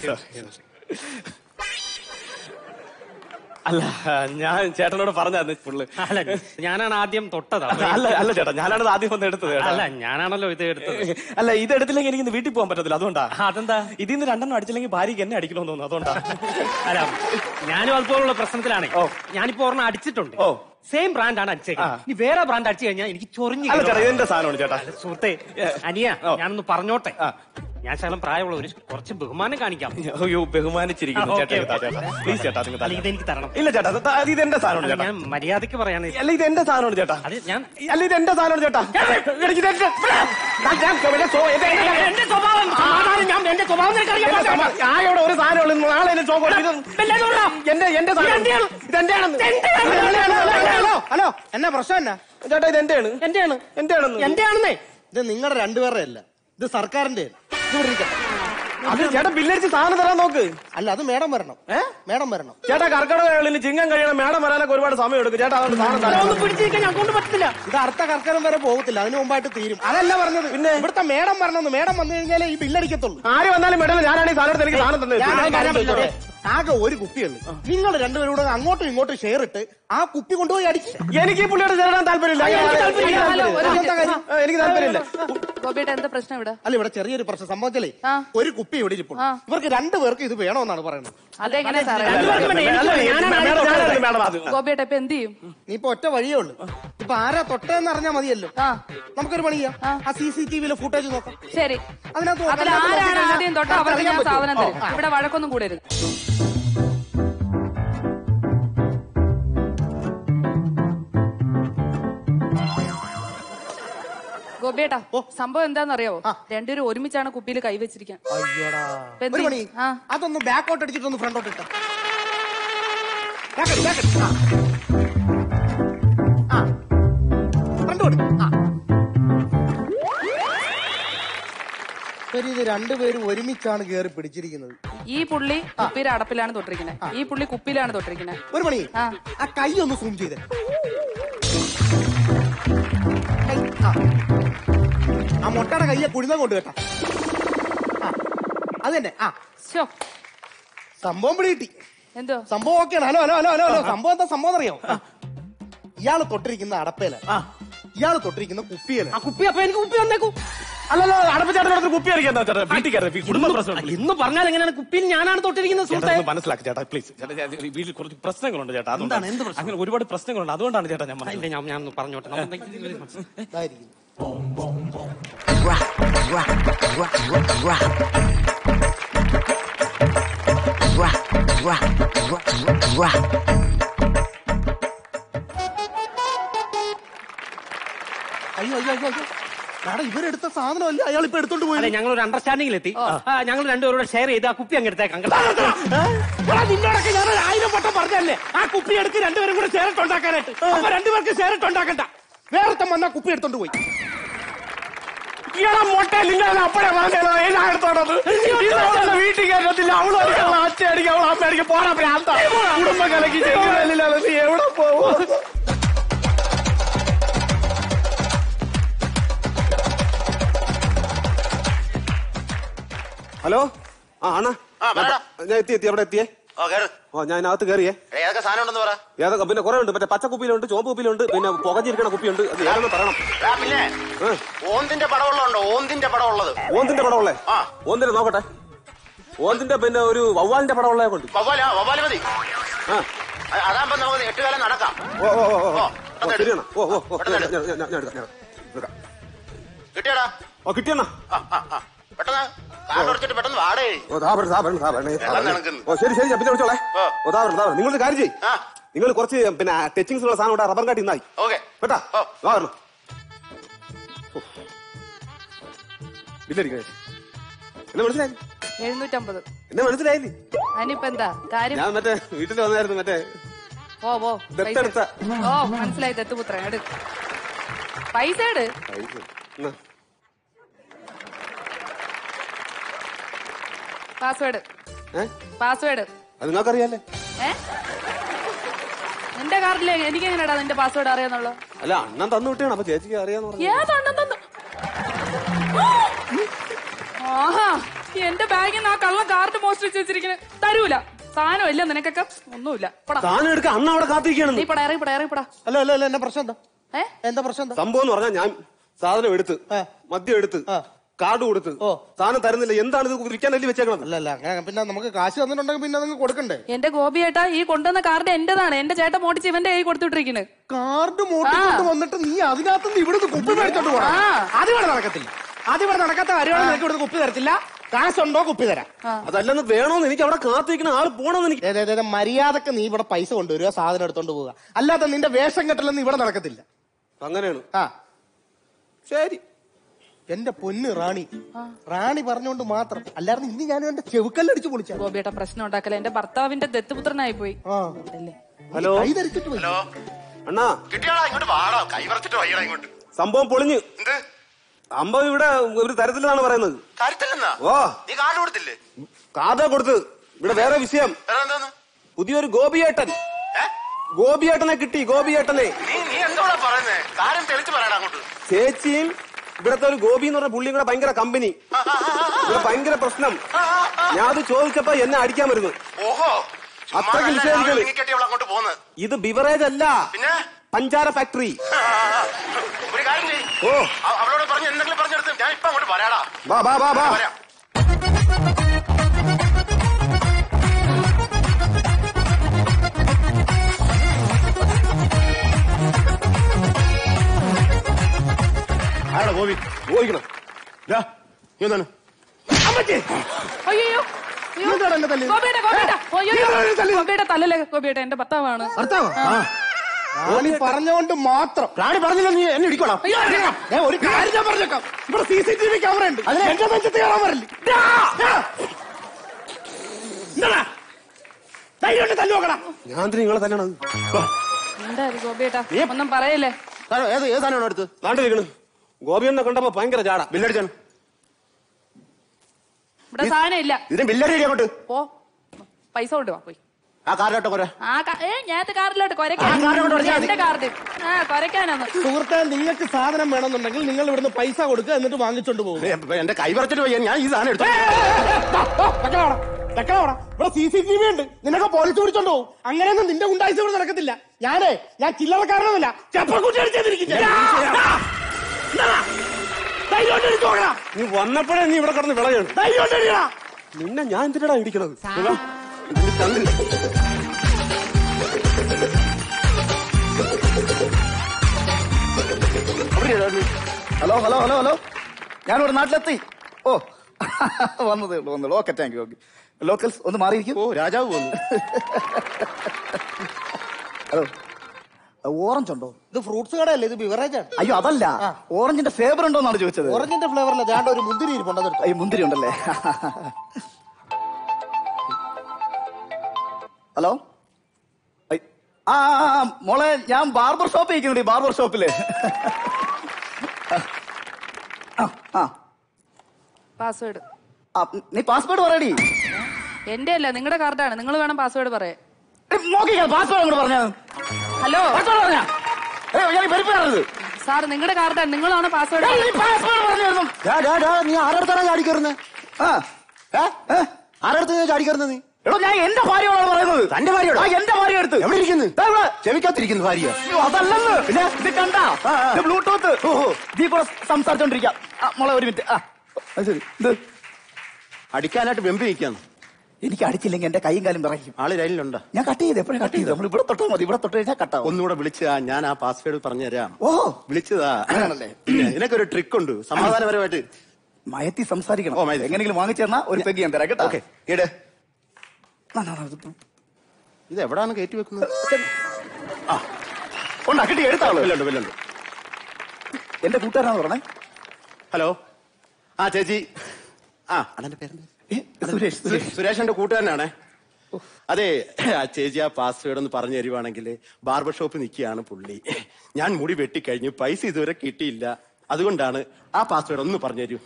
അല്ല ഞാൻ ചേട്ടനോട് പറഞ്ഞായിരുന്നു ഫുള്ള് അല്ല ഞാനാണ് ആദ്യം തൊട്ടത് അല്ല അല്ല ചേട്ടാ ഞാനാണ് ഇത് ആദ്യം വന്ന് എടുത്തത് കേട്ടോ. അല്ല ഞാനാണല്ലോ ഇത് എടുത്തത് അല്ല ഇത് എടുത്തില്ലെങ്കിൽ എനിക്ക് ഇന്ന് വീട്ടിൽ പോകാൻ പറ്റത്തില്ല അതുകൊണ്ടാ അതെന്താ ഇതിൽ നിന്ന് രണ്ടെണ്ണം അടിച്ചില്ലെങ്കിൽ ഭാര്യയ്ക്ക് എന്നെ അടിക്കണമെന്ന് തോന്നുന്നു അതുകൊണ്ടാ അല്ല ഞാനും അതുപോലുള്ള പ്രശ്നത്തിലാണ് ഓ. ഞാനിപ്പോ ഒരെണ്ണം അടിച്ചിട്ടുണ്ട് ഓ. സെയിം ബ്രാൻഡാണ് അടിച്ചേക്കുന്നത് ഇനി വേറെ ബ്രാൻഡ് അടിച്ചു കഴിഞ്ഞാൽ എനിക്ക് ചൊറിഞ്ഞു അല്ല ചേട്ടാ കയറും. ഇതെന്റെ സാധനമാണ് ചേട്ടാ അല്ല, സുഹൃത്തേ അനിയ ഓ. ഞാനൊന്ന് പറഞ്ഞോട്ടെ ആ. ഞാൻ ശകലം പ്രായമുള്ള ഒരു കുറച്ച് ബഹുമാനം കാണിക്കാം അയ്യോ ബഹുമാനിച്ചിരിക്കുന്നു ആ, ചേട്ടാ ഓക്കേ, ഇതാ ഓക്കേ. ചേട്ടാ പ്ലീസ് ചേട്ടാ നിങ്ങൾ അല്ല ഇതെനിക്ക് തരണം ഇല്ല ചേട്ടാ ഇത് ഇത് ഇതെന്റെ സാധനമാണ് അല്ല, ചേട്ടാ ഞാൻ മര്യാദക്ക് പറയാണ് അല്ല ഇത് എന്റെ സാധനമാണ് ചേട്ടാ അത് ഞാൻ അല്ല ഇത് എന്റെ സാധനമാണ് ചേട്ടാ എനിക്ക് ഇതെന്റെ- ഞാൻ- ഞാൻ ഇവിടെ സോ- ഇത് എന്റെ- എന്റെ സ്വഭാവം സാധാരണ ഞാൻ എന്റെ സ്വഭാവം നിനക്കറിയാൻ എന്റെ പാടില്ല. സ്വഭാവം- ഞാൻ ഇവിടെ ഒരു സാധനമുള്ളൂ നാളെ എന്നെ ചോക്കോളൂ ഇത് വല്ലതും ഉണ്ടോ? എന്റെ എന്റെ സാധനം എന്റെയാണ്. ഇതെന്റെയാണെന്ന് ഹലോ ഹലോ എന്നാ പ്രശ്നം എന്നാ ചേട്ടാ ഇത് എന്റെയാണ് എന്റെയാണ് എന്റെയാണെന്ന് എന്റെയാണെന്നേ ഇത് നിങ്ങളുടെ രണ്ടുപേരുടെ അല്ല ഇത് സർക്കാരിന്റെ അത് ചേട്ടാ ബില്ലടിച്ച് സാധനം തരാൻ നോക്ക് അല്ല അത് മേഡം വരണം മേഡം വരണം ചേട്ടാ കർക്കിടകളിൽ ചിങ്ങം കഴിയണം മേഡം വരാനൊക്കെ ഒരുപാട് സമയം എടുക്കും ചേട്ടാ അതുകൊണ്ട് സാധനം തരാം ഒന്ന് പിടിച്ചിരിക്കാൻ ഞാൻ കൊണ്ട് പറ്റില്ല ഇത് അടുത്ത കർക്കരം വരെ പോകത്തില്ല അതിന് മുമ്പായിട്ട് തീരും അതല്ല പറഞ്ഞത് പിന്നെ ഇവിടുത്തെ മേഡം വരണമെന്ന് മേഡം വന്നു കഴിഞ്ഞാലേ ഈ ബില്ലടിക്കത്തുള്ളൂ ആര് വന്നാലും മേഡം ഞാനാണ് ഈ സാധനം എടുത്ത് എനിക്ക് സാധനം തന്നെ ഞാൻ ഒരു കാര്യം പറഞ്ഞോട്ടെ? ആകെ ഒരു കുപ്പിയുള്ളു നിങ്ങൾ രണ്ടുപേരും കൂടെ അങ്ങോട്ടും ഇങ്ങോട്ടും ഷെയർ ഇട്ട് ആ കുപ്പി കൊണ്ടുപോയി അടിച്ചു എനിക്ക് ഈ പുള്ളിയോട് ചേരാൻ താല്പര്യമില്ല എനിക്ക് താല്പര്യമില്ല. ഹലോ, ഒരു അതെന്താ കാര്യം? ആ, എനിക്ക് താല്പര്യമില്ല ഗോപിയേട്ട എന്താ പ്രശ്നം ഇവിടെ അല്ല ഇവിടെ ചെറിയൊരു പ്രശ്നം സംഭവിച്ചല്ലേ ആ. ഒരു കുപ്പി ഇവിടെ ഇരിപ്പുണ്ട് ആ. ഇവർക്ക് രണ്ടുപേർക്ക് ഇത് വേണമെന്നാണ് പറയുന്നത് അതെങ്ങനെ സാറേ രണ്ടുപേർക്കും വേണ്ട, എനിക്ക് വേണ്ട. ഞാനാണ് മേഡം, ആദ്യം ഞാനാണ് മേഡം അത് ഗോപിയേട്ട ഇപ്പൊ എന്ത് ചെയ്യും നീ ഇപ്പൊ ഒറ്റ വഴിയേ ഉള്ളൂ ഇപ്പൊ ആരാ തൊട്ടതെന്ന് അറിഞ്ഞാൽ മതിയല്ലോ ആ നമുക്കൊരു പണി ചെയ്യാം ആ സി സി ടി വിയിലെ ഫുട്ടേജ് നോക്കാം ശരി അതിനകത്ത് നോക്കാം. അതിൽ അതിനകത്ത് ആരാണ് നോക്കി ആദ്യം തൊട്ട് കഴിഞ്ഞാൽ അവർക്ക് ഞാൻ അറിയാൻ സാധനം പറ്റും. തരും ഇവിടെ വഴക്കൊന്നും കൂടരുത് ഗോപിയേട്ടാ സംഭവം എന്താണെന്നറിയാവോ രണ്ടുപേരും ഒരുമിച്ചാണ് കുപ്പിയിൽ കൈവച്ചിരിക്കാൻ അയ്യോടാ. ഇപ്പൊ എന്ത് ഒരു പണി ചെയ്യും? ആ. അതൊന്ന് ബാക്കോട്ട് അടിച്ചിട്ടൊന്ന് ഫ്രണ്ടോട്ട് ഇട്ട ഇത് രണ്ടുപേരും ഒരുമിച്ചാണ് കയറി പിടിച്ചിരിക്കുന്നത് ഈ പുള്ളി കുപ്പിയുടെ അടപ്പിലാണ് തൊട്ടിരിക്കുന്നത് ഈ പുള്ളി കുപ്പിയിലാണ് തൊട്ടിരിക്കുന്നത് ഒരു പണി ആ. ആ കൈ ഒന്ന് സൂം ചെയ്തേ കൈ, ആ. ആ മുട്ടയുടെ കയ്യെ കുഴിത കൊണ്ട് കേട്ടാ ആ. അത് തന്നെ ആ ശോ സംഭവം പിടികിട്ടി എന്തോ സംഭവം ഓക്കെയാണ് hello hello hello hello hello സംഭവം എന്താ സംഭവം അറിയോ ഇയാള് തൊട്ടിരിക്കുന്ന അടപ്പേല ഇയാള് തൊട്ടിരിക്കുന്ന കുപ്പിയല ആ കുപ്പി അപ്പൊ എനിക്ക് കുപ്പി വന്നേക്കൂ അല്ലല്ലോ അടപ്പ് ചേട്ടൻ അടുത്ത് കുപ്പി അടിക്കാൻ ചേട്ടാ വീട്ടിൽ കയറി ഈ കുടുംബ പ്രശ്നം ഇന്ന് പറഞ്ഞാൽ എങ്ങനെയാണ് കുപ്പിയിൽ ഞാനാണ് തൊട്ടിരിക്കുന്നത് ചേട്ടാ സുഹൃത്തെ ഒന്ന് മനസ്സിലാക്കി ചേട്ടാ പ്ലീസ് ചേട്ടാ ഞാൻ ഈ വീട്ടിൽ കുറച്ച് പ്രശ്നങ്ങളുണ്ട് ചേട്ടാ അതുകൊണ്ടാണ് അങ്ങനെ ഒരുപാട് പ്രശ്നങ്ങളുണ്ട് അതുകൊണ്ടാണ് ചേട്ടാ ഞാൻ ഇല്ല പറഞ്ഞത്. ഞാൻ ഞാൻ ഒന്ന് പറഞ്ഞോട്ടെ നമ്മൾ ഇതായിരിക്കും അയ്യോ അയ്യോ അയ്യോ അയ്യോ നാടെ ഇവരെടുത്ത സാധനമല്ല അയാൾ ഇപ്പൊ എടുത്തോണ്ട് അതെ പോയി ഞങ്ങൾ ഒരു അണ്ടർസ്റ്റാൻഡിംഗിൽ എത്തി ഞങ്ങൾ രണ്ടുപേരോട് ഷെയർ ചെയ്ത് ആ കുപ്പി അങ്ങ് എടുത്തേക്കാം കേട്ടോ. നിന്നോടൊക്കെ ഞാൻ ഒരു ആയിരം വട്ടം പറഞ്ഞല്ലേ ആ കുപ്പി എടുത്ത് രണ്ടുപേരും കൂടെ ചേരട്ട് ഉണ്ടാക്കാനായിട്ട് അപ്പൊ രണ്ടുപേർക്ക് ചേരട്ട് ഉണ്ടാക്കണ്ട വേറെ വന്ന കുപ്പി എടുത്തോണ്ട് പോയി ഇയാളെ മൊട്ട നിങ്ങൾ അപ്പഴേ പറഞ്ഞല്ലോ ഏതാടുത്തോടത് ഇതവളെ വീട്ടിൽ കയറ്റത്തില്ല അവള് അടിക്കണം അച്ഛ അടിക്കും അവൾ അമ്മ അടിക്കും പോടാ ഭ്രാന്ത കുടുംബം കലക്കി ചെയ്യുന്നില്ല നീ എവിടെ പോവോ ഹലോ ആ അണ്ണാ ഞാൻ എത്തി എത്തി അവിടെ എത്തിയേ ഓ ഞാൻ ഇതിനകത്ത് കയറിയേ ഏതൊക്കെ സാധനം ഉണ്ടെന്ന് പറ ഏതൊക്കെ പിന്നെ കുറെ ഉണ്ട് മറ്റേ പച്ച കുപ്പിയിലുണ്ട് ചുവപ്പ് കുപ്പിയിലുണ്ട് പിന്നെ പുകഞ്ഞിരിക്കണ കുപ്പിയുണ്ട് അത് ഞാനൊന്ന് പറയണം ആ, പിന്നെ ഓന്തിന്റെ പടമുള്ളതുണ്ടോ ഓന്തിന്റെ പടം ഉള്ളത് ഓന്തിന്റെ പടമുള്ളേ ആ. ഓന്തിന്റെ നോക്കട്ടെ ഓന്തിന്റെ പിന്നെ ഒരു വവ്വാലിന്റെ പടമുള്ളേ കൊണ്ട് വവ്വാല വവ്വാല് മതി ആ അ- അതാകുമ്പോ നമുക്ക് എട്ട് കാലം നടക്കാം ഓ ഓ ഓ ഓ ഓ, ഓ പെട്ടെന്ന് ശരിയാണ് ഓ ഓ ഓ പെട്ടെന്ന് ഞാൻ- ഞാൻ- ഞാൻ- ഞാൻ എടുക്കാം ഞാൻ എടുക്കാം കിട്ടിയടാ ഓ കിട്ടിയെന്നാ ആ, ആ, ആ. പെട്ടെന്ന് കാർ എടുത്തിട്ട് പെട്ടെന്ന് വാടേ ഓ ദാ വരണം, ദാ വരണം, ദാ വരണം, ദാ വെള്ളം വരണം. നടക്കുന്നു. ഓ ശരി ശരി ഞാൻ പിന്നെ വിളിച്ചോളേ ഓ. ഓ ദാ വരണം, ദാ വരണം. നിങ്ങളൊരു കാര്യം ചെയ്യ് ആ നിങ്ങൾ കുറച്ച് പിന്നെ ടച്ചിങ്സ് ഉള്ള സാധനം ഇവിടെ റബ്ബർ കാട്ടി ഇന്നായി ഓക്കെ കേട്ടാ ഓ. വാ വരണം ഇല്ലടിക്കേ എന്നെ മനസ്സിലായി എഴുന്നൂറ്റമ്പത് എന്നെ മനസ്സിലായില്ലേ അതിനിപ്പോ എന്താ കാര്യം ഞാൻ മറ്റേ വീട്ടിൽ വന്നായിരുന്നു മറ്റേ ഓ ഓ പൈസ ദത്തെടുത്ത. എടു. ഓ മനസ്സിലായി ദത്തുപുത്രൻ എടു പൈസ എടു പൈസ. എന്നാ. പാസ്വേഡ് ഏ പാസ്വേഡ് അത് നിങ്ങൾക്കറിയാലേ ഏ നിന്റെ കാർഡിലെ എനിക്ക് എങ്ങനെയാടാ നിന്റെ പാസ്വേഡ് അറിയാന്നുള്ളു അല്ല അണ്ണൻ തന്നു വിട്ടാണ് അപ്പൊ ചേച്ചിക്ക് അറിയാന്ന് പറഞ്ഞു ഏതാണ്ണം തന്നു ആഹാ എന്റെ ബാഗിൽ നിന്ന് ആ കള്ള കാർഡ് മോഷ്ടിച്ച് വെച്ചിരിക്കുന്നത് തരൂല സാധനം ഇല്ല നിനക്കൊക്കെ ഒന്നുമില്ല പടാ സാധനം എടുക്കാൻ അണ്ണ അവിടെ നീ കാത്തിരിക്കണം പടാ ഇറങ്ങി പടാ ഇറങ്ങി പടാ അല്ല അല്ല അല്ല എന്നെ പ്രശ്നം എന്താ ഏ എന്താ പ്രശ്നം എന്താ സംഭവം എന്ന് പറഞ്ഞാൽ ഞാൻ സാധനം എടുത്ത് ആ. മദ്യം എടുത്ത് ആ. കാർഡ് കൊടുത്ത് ഓ. സാധനം തരുന്നില്ല എന്താണ് ഇത് വിൽക്കാൻ അല്ലി വെച്ചേക്കണത് അല്ല അല്ല അങ്ങനെ പിന്നെ നമുക്ക് കാശ് തന്നിട്ടുണ്ടെങ്കിൽ പിന്നെ നിങ്ങൾ കൊടുക്കണ്ടേ എന്റെ ഗോപിയേട്ടാ ഈ കൊണ്ടുവന്ന കാർഡ് എന്റേതാണ് എന്റെ ചേട്ടൻ മോട്ടിച്ച് ഇവന്റെ കൈ കൊടുത്തിട്ടിരിക്കുന്നത് കാർഡ് മോട്ടിക്കൊണ്ട് ആ. വന്നിട്ട് നീ അതിനകത്ത് ഇവിടുന്ന് കുപ്പി മേടിച്ചോണ്ട് പോകണം ആ. അതിവിടെ നടക്കത്തില്ല അതിവിടെ നടക്കാത്ത കാര്യമാണ് നിനക്ക് ഇവിടുന്ന് കുപ്പി തരത്തില്ല കാശുണ്ടോ കുപ്പി തരാം അതല്ലെന്ന് വേണോന്ന് എനിക്ക് അവിടെ കാത്തിരിക്കണ ആള് പോണോന്ന് എനിക്ക് ദേ, ദേ, ദേ, ദേ, മര്യാദക്ക് നീ ഇവിടെ പൈസ കൊണ്ടുവരിക സാധനം എടുത്തോണ്ട് പോവുക അല്ലാതെ നിന്റെ വേഷം കെട്ടലൊന്നും ഇവിടെ നടക്കത്തില്ല അങ്ങനെയാണ് ആ ശരി എന്റെ പൊന്ന് റാണി റാണി പറഞ്ഞുകൊണ്ട് മാത്രം അല്ലാതെ ഇന്ന് ഞാൻ എന്റെ ചെവുക്കല്ലടിച്ച് പൊളിച്ച ഗോപിയേട്ട പ്രശ്നം ഉണ്ടാക്കല എന്റെ ഭർത്താവിന്റെ ദത്തുപുത്രനായി പോയി ആ അല്ലേ ഹലോ കൈ ധരിച്ചിട്ട് പോയി. അണ്ണാ കിട്ടിയാടാ ഇങ്ങോട്ട് വാടാ കൈ വറച്ചിട്ട് വയ്യടാ ഇങ്ങോട്ട് സംഭവം പൊളിഞ്ഞ് എന്ത് അമ്പത് ഇവിടെ ഒരു തരത്തിലാണ് പറയുന്നത് കാര്യത്തില്ലെന്നാ ഓ നീ കാർഡ് കൊടുത്തില്ലേ കാർഡ് കൊടുത്ത് ഇവിടെ വേറെ വിഷയം വേറെ എന്താന്ന് പുതിയൊരു ഗോപിയേട്ടൻ ഏ? ഗോപിയേട്ടനെ കിട്ടി ഗോപിയേട്ടനെ നീ നീ എന്തോടാ പറയുന്നേ കാര്യം തെളിച്ച് പറയടാ അങ്ങോട്ട് ചേച്ചിയും ഇവിടത്തെ ഒരു ഗോപി എന്ന് പറഞ്ഞ പുള്ളിയും കൂടെ ഭയങ്കര കമ്പനി ഇവിടെ ഭയങ്കര പ്രശ്നം ഞാൻ അത് ചോദിച്ചപ്പോ എന്നെ അടിക്കാൻ വരുന്നു ഓഹോ അത്രയ്ക്ക് നിഷേധിക്കല്. കെട്ടിയവൾ അങ്ങോട്ട് പോകുന്നത് ഇത് ബിവറേജ് അല്ല പിന്നെ പഞ്ചാര ഫാക്ടറി ഒരു കാര്യം ചെയ്യ് ഓ അവ- അവളോട് പറഞ്ഞ് എന്തെങ്കിലും പറഞ്ഞെടുത്ത് ഞാൻ ഇപ്പൊ അങ്ങോട്ട് വരാടാ വാ വാ വാ വാ വരാം ആരാ ഗോപി ചോദിക്കണം ദാ, നീ എന്താണ് അയ്യോ നീ എന്താണ് എന്നെ തല്ലിയത്? ഗോപിയേട്ട ഗോപിയേട്ട അയ്യോ നീ എന്താണ് എന്നെ തല്ലിയത്? ഗോപിയേട്ട തല്ലല്ലേ ഗോപിയേട്ട എന്റെ ഭർത്താവാണ് ഭർത്താവ് റാണി പറഞ്ഞുകൊണ്ട് മാത്രം റാണി പറഞ്ഞില്ല നീ എന്നെ ഇടിക്കോളാം ഞാൻ ഒരു കാര്യം ഞാൻ പറഞ്ഞേക്കാം ഇവിടെ C C T V camera ഉണ്ട് എന്റെ നെഞ്ചത്ത് കയറാൻ പറയില്ല എന്താടാ ധൈര്യം ഉണ്ട് തല്ലു നോക്കടാ ഞാൻ എന്തിനാ നിങ്ങളെ തല്ലണത് എന്താ ഇത് ഗോപിയേട്ട ഒന്നും പറയല്ലേ ഏത് ഏത് സാധനമാണ് എടുത്ത് നാട്ടിലിരിക്കണ് ഗോപിയെന്നെ കണ്ടപ്പോ ഭയങ്കര ചാട ബില്ലടിച്ചാണ് ഇവിടെ സാധനം ഇല്ല ഇതിന് ബില്ലടി അങ്ങോട്ട് പോ പൈസ കൊണ്ട് വാ പോയി ആ കാറിലോട്ട് പോരാ ആ കാ- ഏ ഞാൻ കാറിലോട്ട് കൊരക്കാൻ ആ, കാറിലോട്ട് കൊടുത്താ മതി. എന്റെ കാർഡ് ആ കൊരക്കാനാന്ന് സുഹൃത്തെ നിങ്ങൾക്ക് സാധനം വേണമെന്നുണ്ടെങ്കിൽ നിങ്ങൾ ഇവിടുന്ന് പൈസ കൊടുക്കുക എന്നിട്ട് വാങ്ങിച്ചോണ്ട് പോകും എന്റെ കൈ പറിച്ചിട്ട് പോയി ഞാൻ ഈ സാധനം എടുത്തു ഇവിടെ സി സി ടി വി ഉണ്ട് നിനക്ക് പോലീസ് പിടിച്ചോണ്ട് പോകും അങ്ങനെയൊന്നും നിന്റെ ഉണ്ടായിച്ച ഇവിടെ നടക്കത്തില്ല ഞാനേ ഞാൻ ചില്ലറക്കാരനൊന്നുമില്ല ചെപ്പക്കുട്ടി അടിച്ചിരിക്കും നീ വന്നപ്പോഴേ നീ ഇവിടെ കിടന്ന് വിളയാണ് നിന്നെ ഞാൻ എന്തിനാ ഇടിക്കണത് ഇതാ, ഇതിന്റെ Chandran. Hello hello hello hello ഞാനിവിടെ നാട്ടിലെത്തി ഓ വന്നതേ ഉള്ളൂ വന്നുള്ളൂ okay thank you okay locals ഒന്ന് മാറിയിരിക്കും ഓ രാജാവ് വന്നു ഹലോ ഓറഞ്ച് ഉണ്ടോ ഇത് ഫ്രൂട്ട്സ് കടയല്ലേ ഇത് ബിവറേജ് ആണ് അയ്യോ അതല്ല ഓറഞ്ചിന്റെ ഫ്ലേവർ ഉണ്ടോ എന്നാണ് ചോദിച്ചത് ഓറഞ്ചിന്റെ ഫ്ലേവറില്ല ഞാൻ ഒരു മുന്തിരി ഇരിപ്പുണ്ട് അതെടുത്തോ. ഈ മുന്തിരി ഉണ്ടല്ലേ ഹലോ ഐ, ആ ആ, ആ, മോളെ ഞാൻ ബാർബർ ഷോപ്പിൽ ഇരിക്കുന്നുണ്ട് ബാർബർ ഷോപ്പില് ആ, ആ പാസ്വേഡ് ആ, നീ പാസ്വേഡ് പറയടി എന്റെ അല്ല നിങ്ങളുടെ കാർഡാണ് നിങ്ങൾ വേണം പാസ്വേഡ് പറയാൻ നോക്കിക്കാ പാസ്വേഡ് അങ്ങോട്ട് പറഞ്ഞത് ഹലോ പാസ്വേഡ് പറഞ്ഞ ഞാൻ വെറുപ്പാറത് സാർ നിങ്ങളുടെ കാർഡാണ് നിങ്ങളാണ് പാസ്വേഡ് പാസ്വേഡ് പറഞ്ഞു ഡാ, ഡാ, ഡാ, നീ ആരടുത്താണ് ചാടി കയറുന്നത് ആ ആരടുത്ത് ചാടി കയറുന്നത് നീ എടോ ഞാൻ എന്റെ ഭാര്യയോടാണ് പറയുന്നത് തന്റെ ഭാര്യയോടോ? ആ, എന്റെ ഭാര്യ എടുത്ത് എവിടെ ഇരിക്കുന്നു ദാ ഇവിടെ. ക്ഷമിക്കാത്തിരിക്കുന്നു ഭാര്യ അയ്യോ, അതല്ലെന്ന് പിന്നെ ഇത് കണ്ട ഇത് ബ്ലൂടൂത്ത് ഇതിൽ കൂടെ സംസാരിച്ചോണ്ടിരിക്കാം ആ, മോളെ ഒരു മിനിറ്റ് ആ അത് ശരി ഇത് അടിക്കാനായിട്ട് വെമ്പി നിൽക്കാന്ന് എനിക്ക് അടിച്ചില്ലെങ്കിൽ എന്റെ കൈയും കാലും പറയും ആള് ലൈനിലുണ്ടോ ഞാൻ കട്ട് ചെയ്ത് എപ്പോഴും കട്ട് ചെയ്ത് നമ്മൾ ഇവിടെ തൊട്ടാൽ മതി ഇവിടെ തൊട്ട് കഴിഞ്ഞാൽ കട്ടാവും ഒന്നുകൂടെ വിളിച്ചതാ ഞാൻ ആ പാസ്വേഡ് പറഞ്ഞു തരാം ഓ വിളിച്ചതാ അങ്ങനെയാണല്ലേ? പിന്നെ ഇതിനൊക്കെ ഒരു ട്രിക്ക് ഉണ്ട് സമാധാനപരമായിട്ട് മയത്തി സംസാരിക്കണം ഓ, മയത്തി. എങ്ങനെങ്കിലും വാങ്ങിച്ചു തന്നാ ഒരു പെഗ് ഞാൻ തരാം കേട്ടോ ഓക്കെ ഇട് ആ, ആ, ആ, ഇത് ഇത് എവിടാണ് കയറ്റി വെക്കുന്നത് ഉണ്ടാ കിട്ടി എടുത്താളോ വില്ലുണ്ട് വില്ലുണ്ട് എന്റെ കൂട്ടുകാരാന്ന് പറഞ്ഞേ ഹലോ ആ ചേച്ചി ആ അണ്ണന്റെ പേരെന്താ ഏ, സുരേഷ് സുരേഷ് സു- സുരേഷിന്റെ കൂട്ടുകാരനാണേ അതെ ആ ചേച്ചി ആ പാസ്വേഡ് ഒന്ന് പറഞ്ഞു തരുവാണെങ്കിൽ ബാർബർ ഷോപ്പ് നിൽക്കുകയാണ് പുള്ളി ഞാൻ മുടി വെട്ടിക്കഴിഞ്ഞു പൈസ ഇതുവരെ കിട്ടിയില്ല അതുകൊണ്ടാണ് ആ പാസ്വേഡ് ഒന്ന് പറഞ്ഞു തരൂ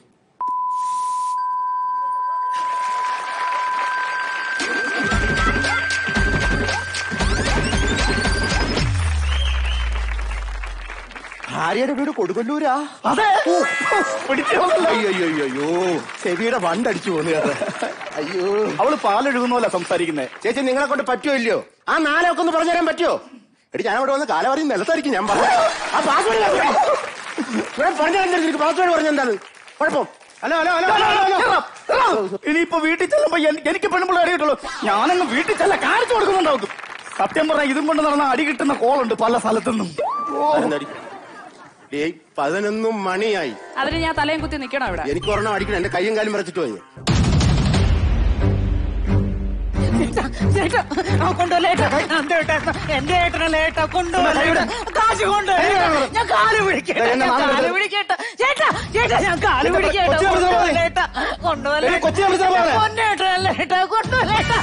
ഭാര്യയുടെ വീട് കൊടുകൊല്ലൂരാ അതെ പിടിച്ചോളല്ലോ. അയ്യോ അയ്യോ അയ്യോ, അയ്യോ ചെവിയുടെ വണ്ടടിച്ചു പോന്നു കേട്ടോ അയ്യോ അവള് പാലെഴുകുന്നല്ല സംസാരിക്കുന്നേ ചേച്ചി നിങ്ങളെ കൊണ്ട് പറ്റുമോ ഇല്ലയോ ആ നാലൊക്കെ ഒന്ന് പറഞ്ഞു തരാൻ പറ്റുമോ എടി ഞാൻ അവിടെ വന്ന് കാലവറി നിലത്തായിരിക്കും ഞാൻ പറഞ്ഞു ആ പാസ്വേഡ് പറഞ്ഞു തരാൻ എനിക്ക് പാസ്വേഡ് പറഞ്ഞ എന്താണ് കുഴപ്പം hello hello hello hello hello ഇനിയിപ്പോ വീട്ടിൽ ചെല്ലുമ്പോ എൻ- എനിക്ക് പെണ്ണുമ്പോൾ അറിയിട്ടുള്ളൂ ഞാനങ്ങ് വീട്ടിൽ ചെല്ല കാണിച്ചു കൊടുക്കുന്നുണ്ടാവും സത്യം പറഞ്ഞാൽ ഇതും കൊണ്ട് നടന്ന അടി കിട്ടുന്ന കോളുണ്ട് പല സ്ഥലത്തുനിന്നും അതെന്താടി? ഏയ് പതിനൊന്നും മണിയായി അതിന് ഞാൻ തലയും കുത്തി നിക്കണം ഇവിടെ എനിക്ക് ഒരെണ്ണം അടിക്കണം എന്റെ കയ്യും കാലും വരച്ചിട്ട് പോയി ചേട്ടാ ആ കൊണ്ടുവല്ലേട്ടാ എന്റെ ഏട്ടാ എന്റെ ഏട്ടനല്ലേട്ടാ കൊണ്ടുവല്ലേട്ടാ കാശ് കൊണ്ടുവല്ലേട്ടാ ഞാൻ കാല് പിടിക്കട്ടെ ഞാൻ കാല് പിടിക്കട്ടെ ചേട്ടാ ചേട്ടാ ഞാൻ കാല് പിടിക്കട്ടെ കൊച്ചു മനസ്സിലാ പോലെ. കൊണ്ടുവല്ലേട്ടാ കൊണ്ടുവല്ലേട്ടാ കൊച്ചു മനസ്സിലാ പോലെ. പൊന്നേട്ടനല്ലേട്ടാ കൊണ്ടുവല്ലേട്ടാ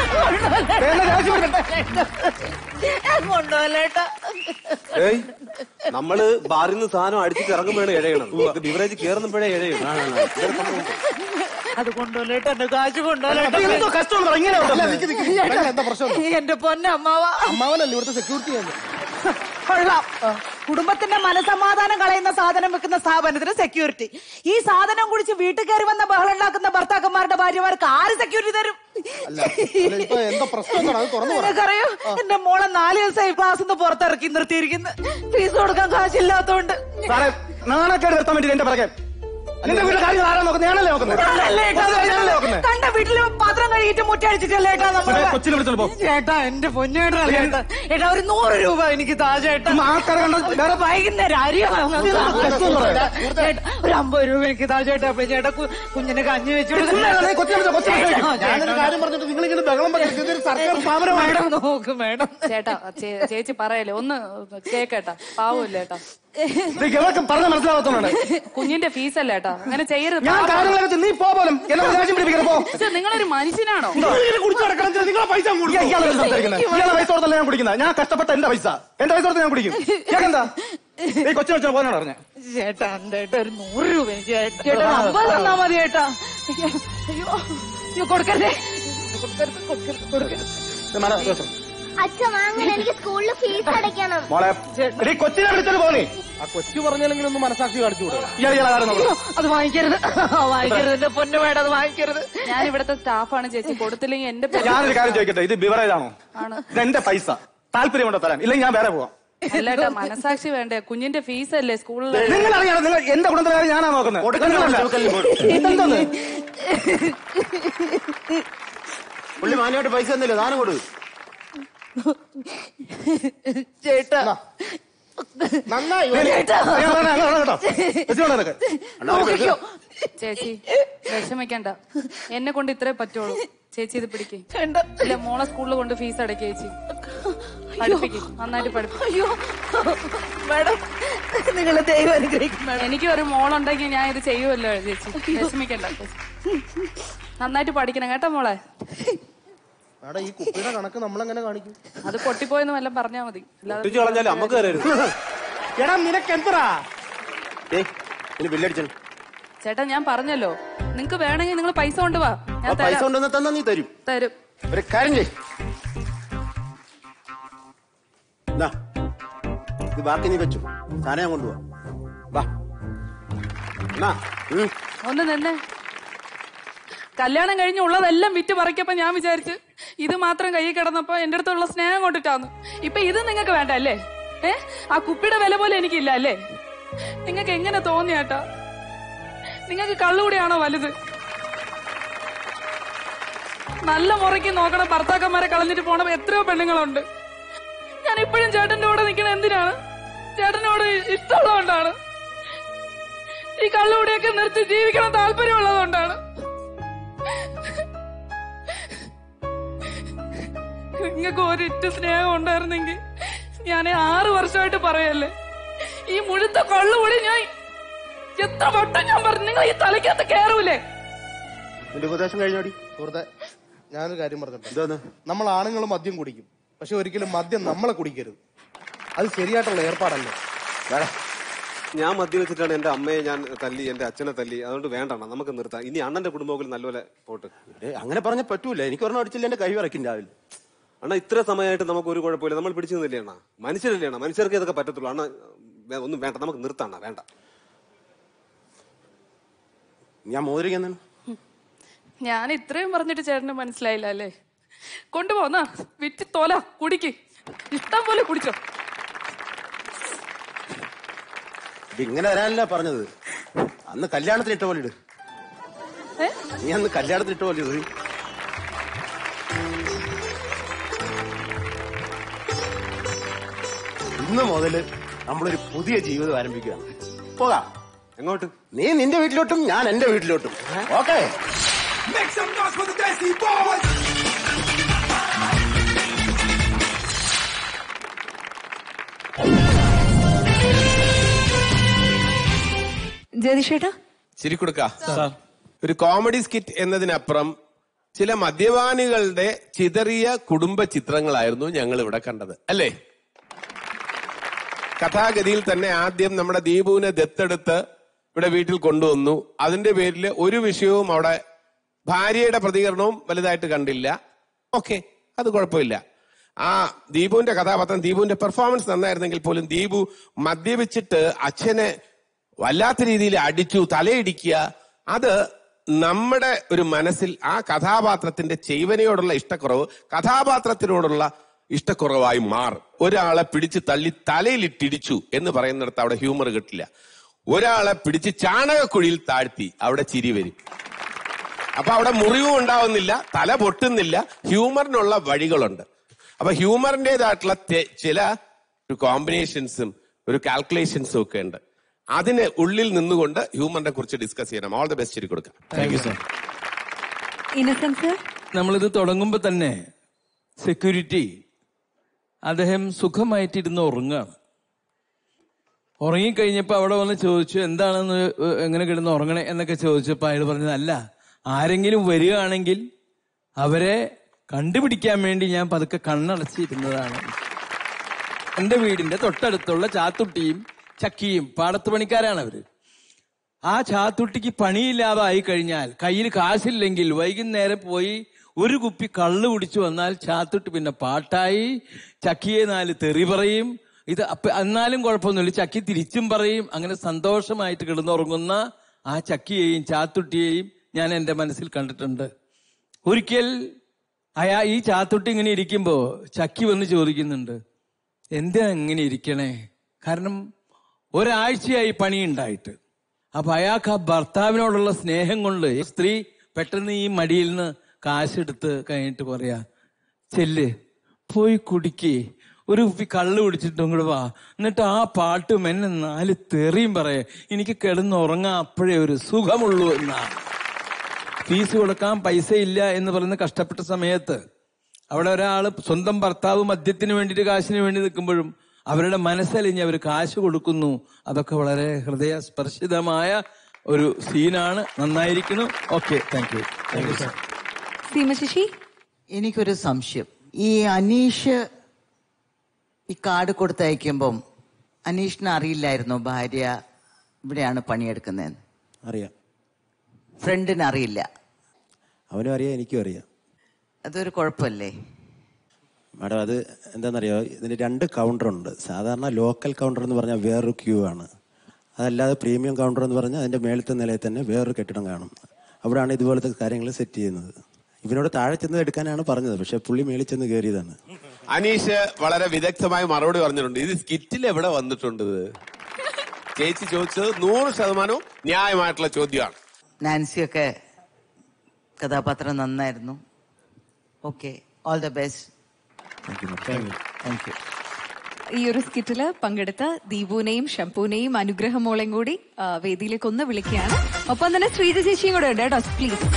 കൊണ്ടുവല്ലേട്ടാ ഏയ് നമ്മള് ബാറിൽ നിന്ന് സാധനം അടിച്ചിട്ട് ഇറങ്ങുമ്പോഴാണ് ഇഴയണം ഇത് ബിവറേജ് കേറുമ്പോഴേ ഇഴയണം അത് കൊണ്ടുവല്ലേട്ടാ എന്റെ കാശ് കൊണ്ടുവല്ലേട്ടാ എന്തോ കഷ്ടമുണ്ടോ ഇങ്ങനെ ഉണ്ടോ? എന്താ പ്രശ്നം എന്റെ പൊന്നമ്മാവ അമ്മാവനല്ലേ ഇവിടുത്തെ സെക്യൂരിറ്റി കൊള്ളാം കുടുംബത്തിന്റെ മനസമാധാനം കളയുന്ന സാധനം വെക്കുന്ന സ്ഥാപനത്തിന് സെക്യൂരിറ്റി ഈ സാധനം കുടിച്ച് വീട്ടിൽ കയറി വന്ന ബഹളം ഉണ്ടാക്കുന്ന ഭർത്താക്കന്മാരുടെ ഭാര്യമാർക്ക് ആര് സെക്യൂരിറ്റി തരും ഇപ്പൊ എന്താ പ്രശ്നം അത് തുറന്നു നിനക്കറിയോ എന്റെ മോളെ നാല് ദിവസമായി ക്ലാസ് നിന്ന് പുറത്തിറക്കി നിർത്തിയിരിക്കുന്നു ഫീസ് കൊടുക്കാൻ കാശില്ലാത്തോണ്ട് സാറേ നാണക്കേട് നിർത്താൻ വേണ്ടി എന്റെ പിറകെ നിന്റെ വീട്ടിലെ കാര്യങ്ങൾ ആരാ നോക്കുന്നത് ഞാനല്ലേ നോക്കുന്നത് ഞാനല്ലേ ഏട്ടാ ഞാനല്ലേ നോക്കുന്നത് കണ്ട വീട്ടില് പാത്രം കഴുകിയിട്ട് മുറ്റടിച്ചിട്ടല്ലേ ഏട്ടാ നമ്മള് ഇവിടെ കൊച്ചിനെ വിളിച്ചോണ്ട് പോ. ചേട്ടാ എന്റെ പൊന്നേട്ടാ ചേട്ടാ ഏട്ടാ ഒരു നൂറ് രൂപ എനിക്ക് താ ചേട്ടാ ആൾക്കാരെ കണ്ട വേറെ വൈകുന്നേരം അരി വാങ്ങാൻ കഷ്ടം പറയാ. ചേട്ടാ, ഒരു അമ്പത് രൂപ എനിക്ക് താ ചേട്ടാ അപ്പൊ ചേട്ടാ കു- കുഞ്ഞിന് കഞ്ഞി വെച്ചു ഞാനൊരു കാര്യം പറഞ്ഞിട്ട് നിങ്ങൾ ഇങ്ങനെ ബഹളം വെക്കരുത്. ഇതൊരു സർക്കാർ സ്ഥാപനമാണ് മേഡം നോക്ക് മേഡം ചേട്ടാ ചേ- ചേച്ചി പറയല്ലേ ഒന്ന് കേക്കേട്ടാ പാവമില്ല ഏട്ടാ ഇവർക്ക് പറഞ്ഞ മനസ്സിലാവാത്തോണ്ടാണ് കുഞ്ഞിന്റെ ഫീസ് അല്ലേ ഏട്ടാ അങ്ങനെ ചെയ്യരുത് ഞാൻ പാവം. കാര്യങ്ങളൊക്കെ ചെയ്ത് നീ പോ പോലും എന്നെ ദേഷ്യം പിടിപ്പിക്കണം പോ പക്ഷെ നിങ്ങളൊരു മനുഷ്യനാണോ കുടിച്ചു നടക്കണം നിങ്ങളെ പൈസ ഇയാളെ സംസാരിക്കുന്നത് ഇയാളെ പൈസ കൊടുത്തല്ല ഞാൻ കുടിക്കുന്നത് ഞാൻ കഷ്ടപ്പെട്ട എന്റെ പൈസ എന്റെ പൈസ കൊടുത്ത് ഞാൻ കുടിക്കും ഇയാൾക്കെന്താ ഈ കൊച്ചു വെച്ചാൽ പോകാനാണ് പറഞ്ഞത് ചേട്ടാ എന്റെ ഏട്ടാ ഒരു നൂറ് രൂപ എനിക്ക് ചേട്ടാ ചേട്ടാ ഒരു അമ്പത് തന്നാ മതി ചേട്ടാ അയ്യോ അയ്യോ അയ്യോ കൊടുക്കരുതേ കൊടുക്കരുത് കൊടുക്കരുത് കൊടുക്കരുത് അച്ഛൻ വാങ്ങാൻ എനിക്ക് സ്കൂളിൽ ഫീസ് അടയ്ക്കണം മോളെ എടീ കൊച്ചിനെ വിളിച്ചത് പോണേ ആ കൊച്ചു പറഞ്ഞാലെങ്കിലും ഒന്ന് മനസാക്ഷി കാണിച്ചുകൂടെ ഇയാൾ ഇയാളെ ആരാ അയ്യോ, അത് വാങ്ങിക്കരുത് വാങ്ങിക്കരുത് എന്റെ പൊന്നു വേണ്ട അത് വാങ്ങിക്കരുത് ഞാൻ ഇവിടുത്തെ സ്റ്റാഫാണ് ചേച്ചി കൊടുത്തില്ലെങ്കിൽ എന്റെ പേര് ഞാനൊരു കാര്യം ചോദിക്കട്ടെ ഇത് ബിവറേജ് ആണോ ആണ് ഇത് എന്റെ പൈസ താല്പര്യമുണ്ടോ തരാൻ ഇല്ലെങ്കിൽ ഞാൻ വേറെ പോവാം അല്ലേട്ടാ മനസാക്ഷി വേണ്ടേ കുഞ്ഞിന്റെ ഫീസ് അല്ലേ സ്കൂളിൽ നിങ്ങൾ അറിയാം നിങ്ങൾ എന്റെ കുടുംബത്തിലെ കാര്യം ഞാനാ നോക്കുന്നത് ഇതെന്തോന്ന് പുള്ളി മാന്യമായിട്ട് പൈസ തന്നില്ല ദാനം കൊടു ചേട്ടാ നന്നായി ചേട്ടാ ഞാൻ പറഞ്ഞ അങ്ങനെ വേണം കേട്ടോ വെച്ചോളൂ നിനക്ക്. നോക്കിക്കോ. ചേച്ചി വിഷമിക്കണ്ട എന്നെ കൊണ്ട് ഇത്രേ പറ്റുള്ളൂ ചേച്ചി ഇത് പിടിക്കേ വേണ്ട. ഇല്ല മോളെ സ്കൂളിൽ കൊണ്ട് ഫീസ് അടയ്ക്കുക ചേച്ചി പഠിപ്പിക്കും നന്നായിട്ട് പഠിപ്പിക്കും അയ്യോ മാഡം നിങ്ങളെ ദൈവം അനുഗ്രഹിക്കും മാഡം എനിക്ക് ഒരു മോളുണ്ടെങ്കിൽ ഞാൻ ഇത് ചെയ്യുമല്ലോ ചേച്ചി വിഷമിക്കണ്ട നന്നായിട്ട് പഠിക്കണം കേട്ടോ മോളെ അവിടെ ഈ കുപ്പിയുടെ കണക്ക് നമ്മളെങ്ങനെ കാണിക്കും അത് പൊട്ടിപ്പോയെന്ന് വല്ലതും പറഞ്ഞാ മതി അല്ലാതെ ഒട്ടിച്ചു കളഞ്ഞാലും അമ്മക്ക് തരരുത് എടാ നിനക്ക് എന്തറാ ഏയ് ഇനി ബില്ലടിച്ചു ചേട്ടാ ഞാൻ പറഞ്ഞല്ലോ നിങ്ങക്ക് വേണമെങ്കിൽ നിങ്ങൾ പൈസ കൊണ്ട് വാ ഞാൻ പൈസ തരാം കൊണ്ടുവന്ന് തന്നാ നീ തരും തരും ഒരു കാര്യം ചെയ് ദാ, ഇത് ബാക്കി നീ വെച്ചു സാധനം ഞാൻ കൊണ്ടുപോവാ വാ എന്നാ ഒന്ന് നിന്നെ കല്യാണം കഴിഞ്ഞ് ഉള്ളതെല്ലാം വിറ്റ് പറിക്കപ്പോ ഞാൻ വിചാരിച്ചു ഇത് മാത്രം കയ്യിൽ കിടന്നപ്പോ എന്റെ അടുത്തുള്ള സ്നേഹം കൊണ്ടിട്ടാന്ന് ഇപ്പൊ ഇത് നിങ്ങൾക്ക് വേണ്ട അല്ലേ ഏ ആ കുപ്പിയുടെ വില പോലെ എനിക്കില്ല അല്ലേ നിങ്ങൾക്ക് എങ്ങനെ തോന്നിയാട്ടാ നിങ്ങൾക്ക് കള്ളുകൂടിയാണോ വലുത് നല്ല മുറയ്ക്ക് നോക്കണ ഭർത്താക്കന്മാരെ കളഞ്ഞിട്ട് പോണ എത്രയോ പെണ്ണുങ്ങളുണ്ട് ഞാൻ ഇപ്പോഴും ചേട്ടന്റെ കൂടെ നിൽക്കണ എന്തിനാണ് ചേട്ടനോട് ഇഷ്ടമുള്ളതുകൊണ്ടാണ് ഈ കള്ളുകൂടിയൊക്കെ നിർത്തി ജീവിക്കണം താല്പര്യമുള്ളതുകൊണ്ടാണ് നിങ്ങൾക്ക് ഒരിറ്റ സ്നേഹം ഉണ്ടായിരുന്നെങ്കിൽ ഞാൻ ആറ് വർഷമായിട്ട് പറയല്ലേ ഈ മുഴുത്ത കള്ളുകൂടി ഞാൻ എത്ര വട്ടം ഞാൻ പറഞ്ഞു നിങ്ങൾ ഈ തലയ്ക്കകത്ത് കയറൂലേ നിന്റെ ഉപദേശം കഴിഞ്ഞോടി സുഹൃത്തെ ഞാനൊരു കാര്യം പറഞ്ഞിട്ടുണ്ട് നമ്മൾ ആണുങ്ങൾ മദ്യം കുടിക്കും പക്ഷെ ഒരിക്കലും മദ്യം നമ്മളെ കുടിക്കരുത് അത് ശരിയായിട്ടുള്ള ഏർപ്പാടല്ലേ ഞാൻ മദ്യം വെച്ചിട്ടാണ് എന്റെ അമ്മയെ ഞാൻ തല്ലി എന്റെ അച്ഛനെ തല്ലി അതുകൊണ്ട് വേണ്ടണം നമുക്ക് നിർത്താം ഇനി അണ്ണന്റെ കുടുംബത്തിൽ നല്ലപോലെ പോട്ട് അങ്ങനെ പറഞ്ഞ പറ്റൂല എനിക്ക് ഒരെണ്ണം അടിച്ചില്ല എന്റെ കൈ വിറയ്ക്കും രാവിലെ അണ്ണ ഇത്ര സമയമായിട്ട് നമുക്ക് ഒരു കുഴപ്പമില്ല നമ്മൾ പിടിച്ചു നിന്നില്ലേ അണ്ണ മനുഷ്യരല്ലേ അണ്ണ മനുഷ്യർക്ക് ഇതൊക്കെ പറ്റത്തുള്ളൂ അണ്ണ വേ- ഒന്നും വേണ്ട നമുക്ക് നിർത്താണ്ണ വേണ്ട ഞാൻ മോതിരിക്കാൻ ഞാൻ ഇത്രയും പറഞ്ഞിട്ട് ചേട്ടന് മനസ്സിലായില്ല അല്ലേ കൊണ്ടുപോന്നാ വിറ്റ് തോല കുടിക്ക് ഇഷ്ടം പോലെ കുടിച്ചോ ഇത് ഇങ്ങനെ വരാനല്ല പറഞ്ഞത് അന്ന് കല്യാണത്തിന് ഇട്ട പോലെ ഇട് ഏ? നീ അന്ന് കല്യാണത്തിന് ഇട്ട പോലെ ഇട് ഇന്ന് മുതല് നമ്മളൊരു പുതിയ ജീവിതം ആരംഭിക്കുകയാണ് പോകാം എങ്ങോട്ട് നീ നിന്റെ വീട്ടിലോട്ടും ഞാൻ എന്റെ വീട്ടിലോട്ടും okay Make some noise for the Desi Boys! ജയതിഷേട്ടാ ശരി കൊടുക്ക ഒരു കോമഡി സ്കിറ്റ് എന്നതിനപ്പുറം ചില മദ്യപാനികളുടെ ചിതറിയ കുടുംബ ചിത്രങ്ങളായിരുന്നു ഞങ്ങൾ ഇവിടെ കണ്ടത് അല്ലേ കഥാഗതിയിൽ തന്നെ ആദ്യം നമ്മുടെ ദീപുവിനെ ദത്തെടുത്ത് ഇവിടെ വീട്ടിൽ കൊണ്ടുവന്നു അതിന്റെ പേരിൽ ഒരു വിഷയവും അവിടെ ഭാര്യയുടെ പ്രതികരണവും വലുതായിട്ട് കണ്ടില്ല ഓക്കെ അത് കുഴപ്പമില്ല ആ ദീപുവിന്റെ കഥാപാത്രം ദീപുവിന്റെ പെർഫോമൻസ് നന്നായിരുന്നെങ്കിൽ പോലും ദീപു മദ്യപിച്ചിട്ട് അച്ഛനെ വല്ലാത്ത രീതിയിൽ അടിച്ചു തലയിടിക്കുക അത് നമ്മുടെ ഒരു മനസ്സിൽ ആ കഥാപാത്രത്തിന്റെ ചെയ്വനയോടുള്ള ഇഷ്ടക്കുറവ് കഥാപാത്രത്തിനോടുള്ള ഇഷ്ടക്കുറവായി മാറും ഒരാളെ പിടിച്ച് തള്ളി തലയിലിട്ടിടിച്ചു എന്ന് പറയുന്നിടത്ത് അവിടെ ഹ്യൂമർ കിട്ടില്ല ഒരാളെ പിടിച്ച് ചാണകക്കുഴിയിൽ താഴ്ത്തി അവിടെ ചിരി വരും അപ്പൊ അവിടെ മുറിവും ഉണ്ടാവുന്നില്ല തല പൊട്ടുന്നില്ല ഹ്യൂമറിനുള്ള വഴികളുണ്ട് അപ്പൊ ഹ്യൂമറിന്റേതായിട്ടുള്ള തെ- ചില ഒരു കോമ്പിനേഷൻസും ഒരു കാൽക്കുലേഷൻസും ഒക്കെ ഉണ്ട് അതിന് ഉള്ളിൽ നിന്നുകൊണ്ട് ഹ്യൂമറിനെ കുറിച്ച് ഡിസ്കസ് ചെയ്യണം ഓൾ ദ ബെസ്റ്റ് കൊടുക്കാം താങ്ക് യു സർ ഇന്നസെൻസ് നമ്മളിത് തുടങ്ങുമ്പോൾ തന്നെ സെക്യൂരിറ്റി അദ്ദേഹം സുഖമായിട്ടിരുന്ന് ഉറങ്ങാണ് ഉറങ്ങിക്കഴിഞ്ഞപ്പോൾ അവിടെ വന്ന് ചോദിച്ചു എന്താണെന്ന് എങ്ങനെ കിടന്ന് ഉറങ്ങണേ എന്നൊക്കെ ചോദിച്ചപ്പോൾ അയാൾ പറഞ്ഞത് അല്ല ആരെങ്കിലും വരികയാണെങ്കിൽ അവരെ കണ്ടുപിടിക്കാൻ വേണ്ടി ഞാൻ പതുക്കെ കണ്ണടച്ചിരുന്നതാണ് എന്റെ വീടിന്റെ തൊട്ടടുത്തുള്ള ചാത്തുട്ടിയും ചക്കിയും പാടത്ത് പണിക്കാരാണ് അവര് ആ ചാത്തുട്ടിക്ക് പണിയില്ലാതായി കഴിഞ്ഞാൽ കയ്യിൽ കാശില്ലെങ്കിൽ വൈകുന്നേരം പോയി ഒരു കുപ്പി കള്ള് കുടിച്ചു വന്നാൽ ചാത്തുട്ടി പിന്നെ പാട്ടായി ചക്കിയെ നാല് തെറി പറയും ഇത് അപ്പ എന്നാലും കുഴപ്പമൊന്നുമില്ല ചക്കി തിരിച്ചും പറയും അങ്ങനെ സന്തോഷമായിട്ട് കിടന്നുറങ്ങുന്ന ആ ചക്കിയെയും ചാത്തുട്ടിയെയും ഞാൻ എൻ്റെ മനസ്സിൽ കണ്ടിട്ടുണ്ട് ഒരിക്കൽ അയാ ഈ ചാത്തുട്ടി ഇങ്ങനെ ഇരിക്കുമ്പോ ചക്കി വന്ന് ചോദിക്കുന്നുണ്ട് എന്താ ഇങ്ങനെ ഇരിക്കണേ കാരണം ഒരാഴ്ചയായി പണി ഉണ്ടായിട്ട് അപ്പൊ അയാൾക്ക് ആ ഭർത്താവിനോടുള്ള സ്നേഹം കൊണ്ട് ഈ സ്ത്രീ പെട്ടെന്ന് ഈ മടിയിൽ നിന്ന് കാശെടുത്ത് കഴിഞ്ഞിട്ട് പറയാ ചെല്ല് പോയി കുടിക്കേ ഒരു കുപ്പി കള്ള് കുടിച്ചിട്ട് ഇങ്ങോട്ട് വാ എന്നിട്ട് ആ പാട്ടും എന്നെ നാല് തെറിയും പറയാ എനിക്ക് കിടന്നുറങ്ങാൻ അപ്പോഴേ ഒരു സുഖമുള്ളൂ എന്നാ ഫീസ് കൊടുക്കാൻ പൈസ ഇല്ല എന്ന് പറയുന്ന കഷ്ടപ്പെട്ട സമയത്ത് അവിടെ ഒരാൾ സ്വന്തം ഭർത്താവ് മദ്യത്തിന് വേണ്ടിയിട്ട് കാശിന് വേണ്ടി നിൽക്കുമ്പോഴും അവരുടെ മനസ്സലിഞ്ഞ് അവർ കാശ് കൊടുക്കുന്നു അതൊക്കെ വളരെ ഹൃദയസ്പർശിതമായ ഒരു സീനാണ് നന്നായിരിക്കുന്നു okay thank you thank you sir Seema Sashi എനിക്കൊരു സംശയം ഈ അനീഷ് ഈ കാർഡ് കൊടുത്തയക്കുമ്പം അനീഷിന് അറിയില്ലായിരുന്നോ ഭാര്യ ഇവിടെയാണ് പണിയെടുക്കുന്നതെന്ന് അറിയാം ഫ്രണ്ടിന് അറിയില്ല അവനും അറിയാം എനിക്കും അറിയാം അതൊരു കുഴപ്പമല്ലേ മാഡം അത് എന്താണെന്നറിയോ ഇതിന് രണ്ട് കൗണ്ടർ ഉണ്ട് സാധാരണ ലോക്കൽ കൗണ്ടർ എന്ന് പറഞ്ഞാൽ വേറൊരു ക്യൂ ആണ് അതല്ലാതെ പ്രീമിയം കൗണ്ടർ എന്ന് പറഞ്ഞാൽ അതിന്റെ മേളത്തെ നിലയിൽ തന്നെ വേറൊരു കെട്ടിടം കാണും അവിടെയാണ് ഇതുപോലത്തെ കാര്യങ്ങൾ സെറ്റ് ചെയ്യുന്നത് ഇവനോട് താഴെ ചെന്ന് എടുക്കാനാണ് പറഞ്ഞത് പക്ഷെ പുള്ളി മേളിൽ ചെന്ന് കയറിയതാണ് അനീഷ് വളരെ വിദഗ്ധമായി മറുപടി പറഞ്ഞിട്ടുണ്ട് ഇത് സ്കിറ്റിൽ എവിടെ വന്നിട്ടുണ്ട് ഇത്? ചേച്ചി ചോദിച്ചത് നൂറ് ശതമാനവും ന്യായമായിട്ടുള്ള ചോദ്യമാണ് നാൻസിയൊക്കെ കഥാപാത്രം നന്നായിരുന്നു okay all the best thank you ഈ ഒരു സ്കിറ്റില് പങ്കെടുത്ത ദീപുവിനെയും ഷംപുവിനെയും അനുഗ്രഹമോളെയും കൂടി ആ, വേദിയിലേക്ക് ഒന്ന് വിളിക്കുകയാണ് ഒപ്പം തന്നെ ശ്രീജ ചേച്ചിയും കൂടെ ഉണ്ട് കേട്ടോ പ്ലീസ്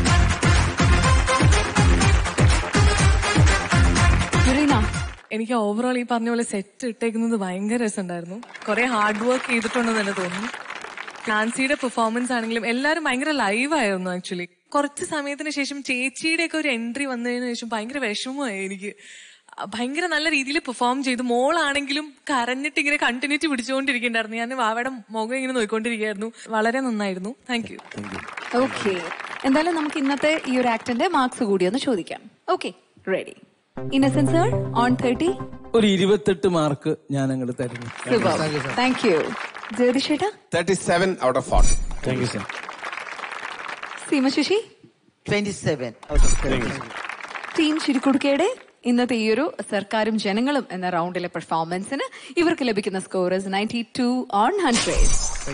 എനിക്ക് ഓവറോൾ ഈ പറഞ്ഞ പോലെ സെറ്റ് ഇട്ടേക്കുന്നത് ഭയങ്കര രസമുണ്ടായിരുന്നു കുറെ ഹാർഡ് വർക്ക് ചെയ്തിട്ടുണ്ടെന്ന് തന്നെ തോന്നുന്നു നാൻസിയുടെ പെർഫോമൻസ് ആണെങ്കിലും എല്ലാവരും ഭയങ്കര ലൈവ് ആയിരുന്നു ആക്ച്വലി കുറച്ച് സമയത്തിന് ശേഷം ചേച്ചിയുടെ ഒക്കെ ഒരു എൻട്രി വന്നതിന് ശേഷം ഭയങ്കര വിഷമമായി എനിക്ക് ഭയങ്കര നല്ല രീതിയിൽ പെർഫോം ചെയ്തു മോളാണെങ്കിലും കരഞ്ഞിട്ട് ഇങ്ങനെ കണ്ടിന്യൂറ്റി പിടിച്ചുകൊണ്ടിരിക്കണ്ടായിരുന്നു ഞാൻ വാവയുടെ മുഖം ഇങ്ങനെ നോക്കിക്കൊണ്ടിരിക്കുകയായിരുന്നു വളരെ നന്നായിരുന്നു താങ്ക് യു ഓക്കെ എന്തായാലും നമുക്ക് ഇന്നത്തെ ഈ ഒരു ആക്ടിന്റെ മാർക്സ് കൂടി ഒന്ന് ചോദിക്കാം okay ready Innocence sir on thirty ഒരു ഇരുപത്തെട്ട് മാർക്ക് ഞാൻ അങ്ങോട്ട് തരുന്നു താങ്ക് യു ജ്യോതിഷേട്ടാ thirty seven out of forty thank you sir Seema Sashi twenty seven team ചിരിക്കുടുക്കയുടെ ഇന്നത്തെ ഈ ഒരു സർക്കാരും ജനങ്ങളും എന്ന റൗണ്ടിലെ പെർഫോമൻസിന് ഇവർക്ക് ലഭിക്കുന്ന scores ninety two on hundred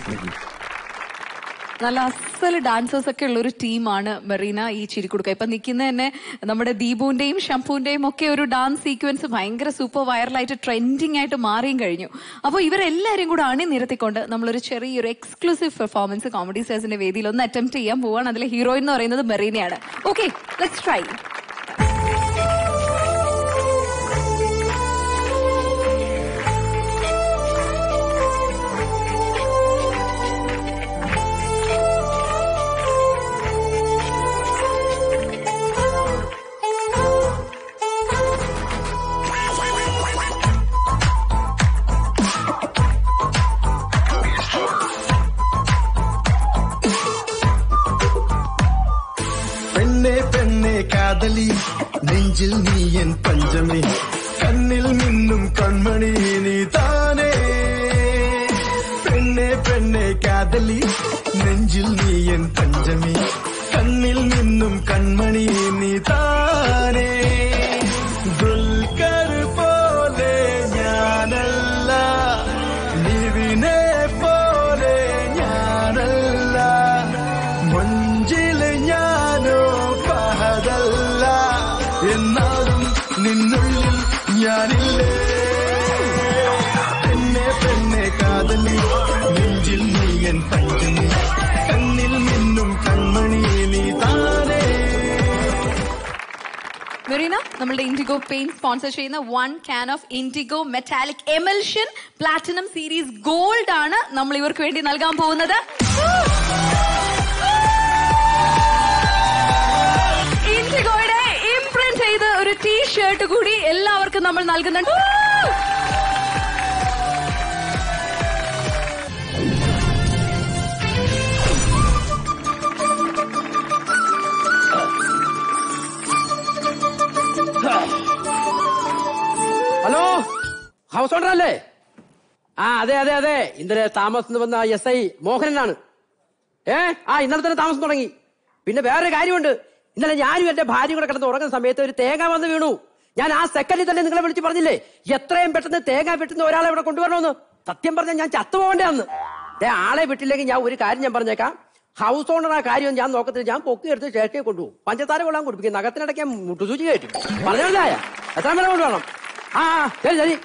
നല്ല അസല് ഡാൻസേഴ്സ് ഒക്കെ ഉള്ള ഒരു ടീമാണ് മെറീന ഈ ചിരിക്കുടുക്ക ഇപ്പൊ നിൽക്കുന്ന തന്നെ നമ്മുടെ ദീപുവിന്റെയും ഷംപുവിന്റെയും ഒക്കെ ഒരു ഡാൻസ് സീക്വൻസ് ഭയങ്കര സൂപ്പർ വൈറലായിട്ട് ട്രെൻഡിങ് ആയിട്ട് മാറിയും കഴിഞ്ഞു അപ്പോൾ ഇവരെല്ലാവരും കൂടെ അണിനിരത്തിക്കൊണ്ട് നമ്മളൊരു ചെറിയൊരു എക്സ്ക്ലൂസീവ് പെർഫോമൻസ് കോമഡി സ്റ്റേഴ്സിന്റെ വേദിയിൽ ഒന്ന് അറ്റംപ്റ്റ് ചെയ്യാൻ പോവാണ് അതിലെ ഹീറോയിൻ എന്ന് പറയുന്നത് മെറീനയാണ് ഓക്കെ ലെറ്റ്സ് ട്രൈ പെണ്ണെ പെണ്ണെ കാതലി നെഞ്ചിൽ നീ എൻ പഞ്ചമി കണ്ണിൽ നിന്നും കൺമണി നീ താനേ പെണ്ണെ പെണ്ണെ കാതലി നെഞ്ചിൽ നീ എൻ പഞ്ചമി കണ്ണിൽ നിന്നും കൺമണി നീ താനേ ദുൽഖർ പോലെ ഞാനല്ല നിവിനെ പോലെ ഞാനല്ല മഞ്ചില് ഞാനോ പഹതല്ല എന്നാലും നിന്നുള്ളിൽ ഞാനില്ലേ പെണ്ണെ പെണ്ണെ കാതലി നെഞ്ചിൽ നീ എൻ പഞ്ചമി കണ്ണിൽ നിന്നും കൺമണി നീ താനേ മെറീന നമ്മളുടെ ഇൻഡിഗോ പെയിന്റ് സ്പോൺസർ ചെയ്യുന്ന one can of Indigo metallic emulsion platinum series gold ആണ് നമ്മൾ ഇവർക്ക് വേണ്ടി നൽകാൻ പോകുന്നത് ഇൻഡിഗോയുടെ ഇംപ്രിന്റ് ചെയ്ത് ഒരു ടീ ഷർട്ട് കൂടി എല്ലാവർക്കും നമ്മൾ നൽകുന്നുണ്ട് ഹലോ ഹൗസ് ഓണർ അല്ലേ ആ അതെ അതെ അതെ ഇന്നലെ താമസം വന്ന എസ് ഐ മോഹനനാണ് ഏ ആ ഇന്നലെ തന്നെ താമസം തുടങ്ങി പിന്നെ വേറൊരു കാര്യമുണ്ട് ഇന്നലെ ഞാനും എന്റെ ഭാര്യയും കൂടെ കിടന്ന് ഉറങ്ങുന്ന സമയത്ത് ഒരു തേങ്ങ വന്ന് വീണു ഞാൻ ആ സെക്കൻഡിൽ തന്നെ നിങ്ങളെ വിളിച്ച് പറഞ്ഞില്ലേ എത്രയും പെട്ടെന്ന് തേങ്ങ വെട്ടുന്ന ഒരാളെ ഇവിടെ കൊണ്ടുവരണമെന്ന് സത്യം പറഞ്ഞാൽ ഞാൻ ചത്തുപോകണ്ടേ അന്ന് ദേ, ആളെ വിട്ടില്ലെങ്കിൽ ഞാൻ ഒരു കാര്യം ഞാൻ പറഞ്ഞേക്കാം ഹൗസ് ഓണർ ആ കാര്യം ഞാൻ നോക്കത്തില്ല ഞാൻ പൊക്കി എടുത്ത് സ്റ്റേഷനിൽ കൊണ്ടുപോകും പഞ്ചസാര കൊള്ളാൻ കുടിപ്പിക്കും നഗത്തിനിടയ്ക്ക് ഞാൻ മുട്ടുസൂചി കയറ്റും പറഞ്ഞായ എത്ര പേരെ കൊണ്ടുപോകണം ആ ആ, ശരി ശരി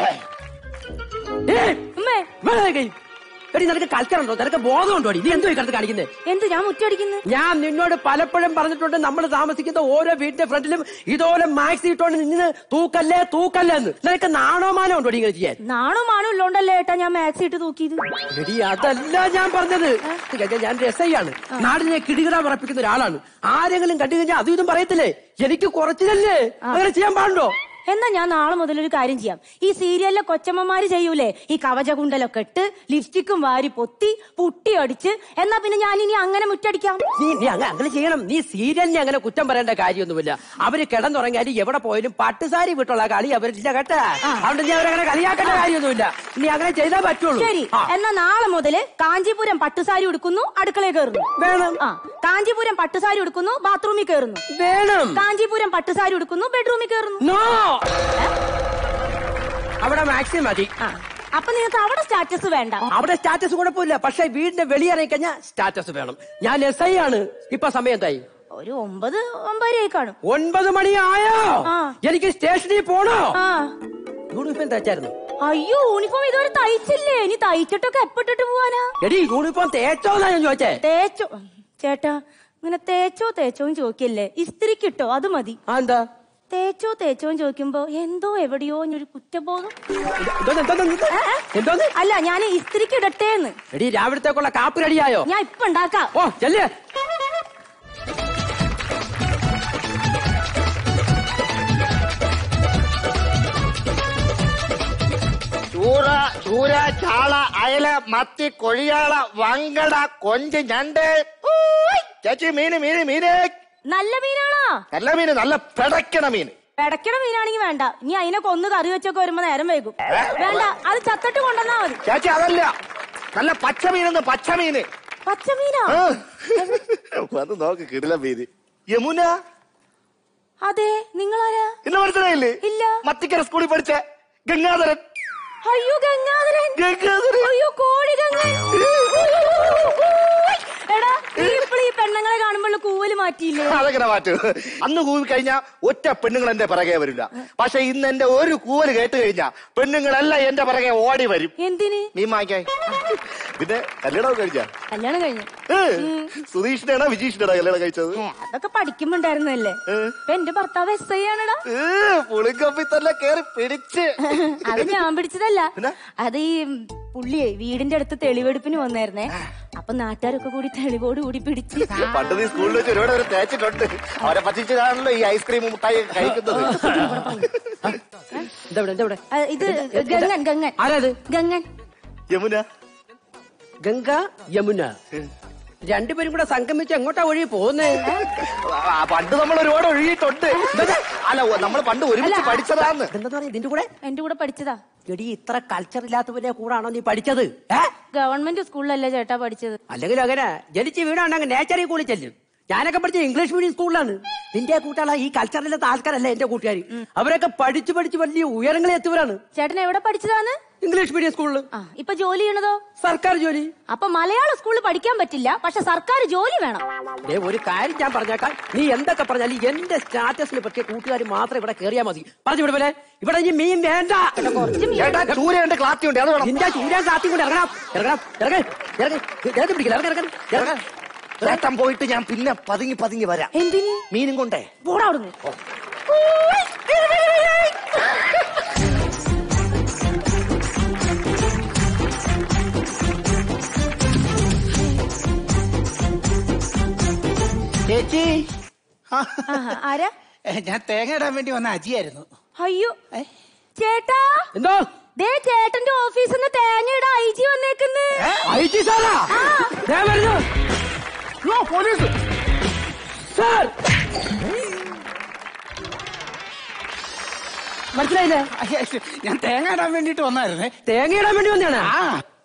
ഏയ്, വേറെ കൈ. എടി നിനക്ക് കൽക്കറുണ്ടോ നിനക്ക് ബോധമുണ്ടോ നീ എന്തോ ഈ കടത്ത് കാണിക്കുന്നത് എന്ത് ഞാൻ മുറ്റടിക്കുന്നു ഞാൻ നിന്നോട് പലപ്പോഴും പറഞ്ഞിട്ടുണ്ട് നമ്മൾ താമസിക്കുന്ന ഓരോ വീടിന്റെ ഫ്രണ്ടിലും ഇതുപോലെ മാക്സി ഇട്ടോണ്ട് നിന്ന് തൂക്കല്ലേ തൂക്കല്ലേ എന്ന് നിനക്ക് നാണോ മാനോ ഉണ്ടോ ഇങ്ങനെ ചെയ്യാൻ നാണോ മാണോ ഉള്ളോണ്ടല്ലേ ഏട്ടാ ഞാൻ മാക്സി ഇട്ട് തൂക്കിയത് എടി അതല്ല ഞാൻ പറഞ്ഞത് ഇത് ഞാൻ രസയാണ് നാടിനെ കിടികിട പറപ്പിക്കുന്ന ഒരാളാണ് ആരെങ്കിലും കണ്ടു കഴിഞ്ഞാൽ അതും ഇതും പറയത്തില്ലേ എനിക്ക് കുറച്ചിലല്ലേ അങ്ങനെ ചെയ്യാൻ പാടുണ്ടോ എന്നാ ഞാൻ നാളെ മുതൽ ഒരു കാര്യം ചെയ്യാം ഈ സീരിയലിലെ കൊച്ചമ്മമാര് ചെയ്യൂലേ ഈ കവചകുണ്ടലൊക്കെ ഇട്ട് ലിപ്സ്റ്റിക്കും വാരി പൊത്തി പുട്ടി അടിച്ച് എന്നാ പിന്നെ ഞാൻ ഇനി അങ്ങനെ മുറ്റടിക്കാം നീ നീ അങ്ങനെ അങ്ങനെ ചെയ്യണം നീ സീരിയലിനെ അങ്ങനെ കുറ്റം പറയേണ്ട കാര്യമൊന്നുമില്ല അവര് കിടന്നുറങ്ങിയാലും എവിടെ പോയാലും പട്ടുസാരി വിട്ടുള്ള കളി അവരില്ല കേട്ടാ അതുകൊണ്ട് നീ അവരങ്ങനെ കളിയാക്കേണ്ട കാര്യമൊന്നുമില്ല നീ അങ്ങനെ ചെയ്താൽ പറ്റുള്ളൂ ശരി ആ. എന്നാ നാളെ മുതല് കാഞ്ചീപുരം പട്ടുസാരി ഉടുക്കുന്നു അടുക്കളയിൽ കയറുന്നു വേണം ആ കാഞ്ചീപുരം പട്ടുസാരി ഉടുക്കുന്നു ബാത്റൂമിൽ കയറുന്നു വേണം കാഞ്ചീപുരം പട്ടുസാരി ഉടുക്കുന്നു ബെഡ്റൂമിൽ കയറുന്നു നോ അവിടെ മാക്സിമം മതി അപ്പൊ നിങ്ങൾക്ക് അവിടെ സ്റ്റാറ്റസ് വേണ്ട അവിടെ സ്റ്റാറ്റസ് കുഴപ്പമില്ല പക്ഷെ വീടിന്റെ വെളിയിറങ്ങി കഴിഞ്ഞാൽ സ്റ്റാറ്റസ് വേണം ഞാൻ എസ് ഐ ആണ് ഇപ്പൊ സമയം എന്തായി ഒരു ഒമ്പത് ഒമ്പതര ആയി കാണും ഒൻപത് മണിയായോ ആ. എനിക്ക് സ്റ്റേഷനിൽ പോണോ ആ യൂണിഫോം തയ്ച്ചായിരുന്നു അയ്യോ യൂണിഫോം ഇതുവരെ തയ്ച്ചില്ലേ ഇനി തയ്ച്ചിട്ടൊക്കെ എപ്പിട്ടിട്ട് പോവാനാ എടി യൂണിഫോം തേച്ചോന്നാ ഞാൻ ചോദിച്ചേ തേച്ചോ ചേട്ടാ ഇങ്ങനെ തേച്ചോ തേച്ചോന്ന് ചോദിക്കല്ലേ ഇസ്തിരിക്കിട്ടോ അത് മതി എന്താ തേച്ചോ തേച്ചോന്ന് ചോദിക്കുമ്പോ എന്തോ എവിടെയോ ഒരു കുറ്റബോധം എന്തോന്ന്, എന്തോന്ന്, എന്തോന്ന്? എന്തോന്ന് അല്ല ഞാൻ ഇസ്തിരിക്ക് ഇടട്ടേന്ന് എടി രാവിലത്തേക്കുള്ള കാപ്പ് റെഡിയായോ ഞാൻ ഇപ്പൊ ഉണ്ടാക്കാം ഓ ചെല്ലേ ചൂറ ചൂര ചാള അയല മത്തി കൊഴിയാള വങ്കട കൊഞ്ച് ഞണ്ട് ഊയ്. ചേച്ചി മീന് മീന് മീന് നല്ല മീനാണോ നല്ല മീന് നല്ല പിടയ്ക്കണ മീന് പിടയ്ക്കണ മീനാണെങ്കിൽ വേണ്ട ഇനി അതിനെ കൊന്ന് കറി വെച്ചൊക്കെ വരുമ്പോ നേരം വൈകും വേണ്ട അത് ചത്തട്ട് കൊണ്ടുവന്നാ മതി ചേച്ചി അതല്ല നല്ല പച്ച മീനെന്ന് പച്ച മീന് പച്ച മീനാ ആ. വന്ന് നോക്ക് കിടില മീന് യമുന അതെ നിങ്ങളാരാ ഇന്ന് മനസ്സിലായില്ലേ ഇല്ല മത്തിക്കര സ്കൂളിൽ പഠിച്ച ഗംഗാധരൻ അയ്യോ ഗംഗാധരൻ ഗംഗാധരൻ അയ്യോ കോഴി ഗംഗൻ എടാ നീ ഇപ്പോൾ ഈ പെണ്ണുങ്ങളെ കാണുമ്പോൾ കൂവല് മാറ്റിയില്ലേ അതെങ്ങനെ മാറ്റും അന്ന് കൂവി കഴിഞ്ഞാ ഒറ്റ പെണ്ണുങ്ങൾ എന്റെ പിറകെ വരില്ല പക്ഷെ ഇന്ന് എന്റെ ഒരു കൂവല് കേട്ട് കഴിഞ്ഞാ പെണ്ണുങ്ങളെല്ലാം എന്റെ പിറകെ ഓടി വരും എന്തിന് നീ മായ്ക്കായി പിന്നെ കല്യാണം കഴിച്ച കല്യാണം കഴിഞ്ഞു സുധീഷിനാണോ വിജീഷിനാണോ കല്യാണം കഴിച്ചത് ഏ, അതൊക്കെ പഠിക്കുമ്പോണ്ടായിരുന്നല്ലേ ഇപ്പൊ എന്റെ ഭർത്താവ് എസ് ഐ ആണെടാ പുളിക്കപ്പി തന്നെ കേറി പിടിച്ച് അത് ഞാൻ പിടിച്ചതല്ല അത് ഈ പുള്ളിയെ വീടിന്റെ അടുത്ത് തെളിവെടുപ്പിന് വന്നായിരുന്നേ അപ്പൊ നാട്ടുകാരൊക്കെ കൂടി തെളിവോട് കൂടി പിടിച്ച് പണ്ട് നീ സ്കൂളിൽ വെച്ച് ഒരുപാട് ഒരു തേച്ചിട്ടുണ്ട് അവരെ പറ്റിച്ചതാണല്ലോ ഈ ഐസ്ക്രീം മുട്ടായി കഴിക്കുന്നത് ആ, ഇത് ഗംഗൻ ഗംഗൻ ആരാത് ഗംഗൻ യമുന ഗംഗ യമുന രണ്ടുപേരും കൂടെ സംഗമിച്ച് എങ്ങോട്ടാ ഒഴുകി പോകുന്നേ ആ, പണ്ട് നമ്മൾ ഒരുപാട് ഒഴുകിയിട്ടുണ്ട് അല്ല നമ്മൾ പണ്ട് ഒരുമിച്ച് പഠിച്ചതാന്ന് എന്താ പറയാ ഇതിന്റെ കൂടെ എന്റെ കൂടെ പഠിച്ചതാ എടി ഇത്ര കൾച്ചർ ഇല്ലാത്തവരെ കൂടാണോ നീ പഠിച്ചത് ഏ ഗവൺമെന്റ് സ്കൂളിലല്ലേ ചേട്ടാ പഠിച്ചത് അല്ലെങ്കിൽ അങ്ങനെ ജനിച്ച് വീടാണെങ്കിൽ നേച്ചറിൽ കൂടി ചെല്ലും ഞാനൊക്കെ പഠിച്ച ഇംഗ്ലീഷ് മീഡിയം സ്കൂളിലാണ് നിന്റെ കൂട്ടുകാരാ ഈ കൾച്ചറില്ലാത്ത ആൾക്കാരല്ല എന്റെ കൂട്ടുകാർ അവരൊക്കെ പഠിച്ചു പഠിച്ച് വലിയ ഉയരങ്ങളിൽ എത്തിയവരാണ് ചേട്ടൻ എവിടെ പഠിച്ചതാണ് ഇംഗ്ലീഷ് മീഡിയം സ്കൂളിൽ ആ ഇപ്പൊ ജോലി ചെയ്യണതോ സർക്കാർ ജോലി അപ്പൊ മലയാള സ്കൂളിൽ പഠിക്കാൻ പറ്റില്ല പക്ഷെ സർക്കാർ ജോലി വേണം ദേ, ഒരു കാര്യം ഞാൻ പറഞ്ഞേക്കാം നീ എന്തൊക്കെ പറഞ്ഞാലും എന്റെ സ്റ്റാറ്റസിനെ പറ്റിയ കൂട്ടുകാർ മാത്രം ഇവിടെ കയറിയാ മതി പറഞ്ഞു വിടുപോലെ ഇവിടെ ഇനി മീൻ വേണ്ട ചേട്ടാ ചൂരയുണ്ട് ക്ലാത്തിയുണ്ട് അത് വേണം നിന്റെ ചൂരാൻ കാത്തി കൊണ്ട് ഇറങ്ങണം ഇറങ്ങണം ഇറങ്ങ ഇറങ്ങി ഇറങ്ങി പിടിക്കില്ല ഇറങ്ങി ഇറങ്ങി ഇറങ്ങ ചേട്ടൻ പോയിട്ട് ഞാൻ പിന്നെ പതുങ്ങി പതുങ്ങി വരാം എന്തിന് മീനും കൊണ്ടേ പോടാ അവിടുന്ന് ചേച്ചി ആഹാ, ആരാ ഞാൻ തേങ്ങ ഇടാൻ വേണ്ടി വന്ന അജിയായിരുന്നു അയ്യോ ചേട്ടാ എന്തോ ദേ ചേട്ടന്റെ ഓഫീസിൽ നിന്ന് തേങ്ങ ഇടാ ഐ ജി വന്നേക്കുന്നു ഐ ജി സാറാ ദേ വരുന്നു പോലീസ് സാർ മനസ്സിലായില്ലേ ഞാൻ തേങ്ങ ഇടാൻ വേണ്ടിട്ട് വന്നായിരുന്നേ തേങ്ങ ഇടാൻ വേണ്ടി വന്നതാണ് ആ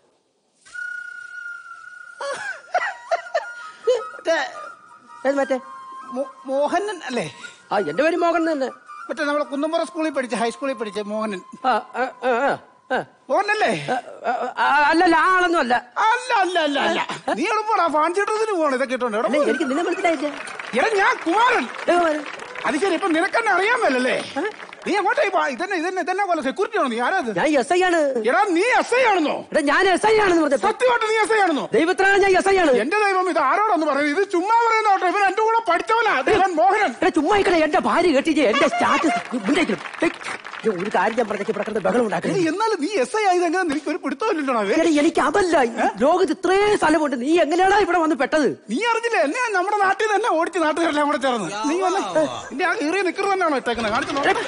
ഏത് മറ്റേ മോ- മോഹനൻ അല്ലേ ആ എന്റെ പേര് മോഹൻ തന്നെ മറ്റേ നമ്മളെ കുന്നമ്പുറ സ്കൂളിൽ പഠിച്ച ഹൈസ്കൂളിൽ പഠിച്ച മോഹനൻ ആ, ആ, ആ, ആ, ആ. മോഹനല്ലേ ആ, അല്ലല്ല ആ ആളൊന്നും അല്ല അല്ല അല്ല അല്ല അല്ല നീ എളുപ്പടാ ഫാൻസിട്ടതിന് പോകണം ഇതൊക്കെ ഇട്ടോണ്ട് എവിടെ അല്ല, പോയി? എനിക്ക് നിന്നെ മനസ്സിലായില്ലേ എടാ ഞാൻ കുമാരൻ ഏ, കുമാരൻ. അത് ശരി ഇപ്പൊ നിനക്കെന്നെ അറിയാമല്ലേ നീ എങ്ങോട്ടായി പോ- ഇതന്നെ ഇതന്നെ ഇതന്നെ പോലെ സെക്യൂരിറ്റി ആണോ നീ ആരാത് ഞാൻ എസ് ഐ ആണ് എടാ നീ എസ് ഐ ആണെന്നോ എടാ ഞാൻ എസ് ഐ ആണെന്ന് പറഞ്ഞപ്പോ സത്യമായിട്ട് നീ എസ് ഐ ആണെന്നോ ദൈവത്തിനാണ് ഞാൻ എസ് ഐ ആണ് എന്റെ ദൈവം ഇത് ആരോടൊന്ന് പറയുന്നത് ഇത് ചുമ്മാ പറയുന്ന കേട്ടോ ഇവൻ എന്റെ കൂടെ പഠിച്ചവനാ ദൈവൻ മോഹനൻ എടാ ചുമ്മാ ഇക്കടെ എന്റെ ഭാര്യ കെട്ടിച്ച് എന്റെ സ്റ്റാറ്റസ് ഒരു കാര്യം ഞാൻ പറഞ്ഞേക്ക് ഇവിടെ കിടന്ന് ബഹളം എടി, ഉണ്ടാക്കുന്നത് എന്നാലും നീ എസ് ഐ ആയത് എങ്ങനെ നിനക്ക് ഒരു പിടുത്തമില്ലല്ലോ എടാ, എനിക്ക് അതല്ല ഈ ലോകത്ത് ഇത്രയും സ്ഥലമുണ്ട് നീ എങ്ങനെയാടാ ഇവിടെ വന്ന് പെട്ടത് നീ അറിഞ്ഞില്ലേ എന്നെ നമ്മുടെ നാട്ടിൽ നിന്ന് തന്നെ ഓടിച്ച് നാട്ടുകാരെല്ലാം കൂടെ ചേർന്ന് നീ വന്ന് നിന്റെ ആ കീറിയ നിക്കറ് തന്നെയാണോ ഇട്ടേക്കുന്നത് കാണിച്ചു നോക്കാം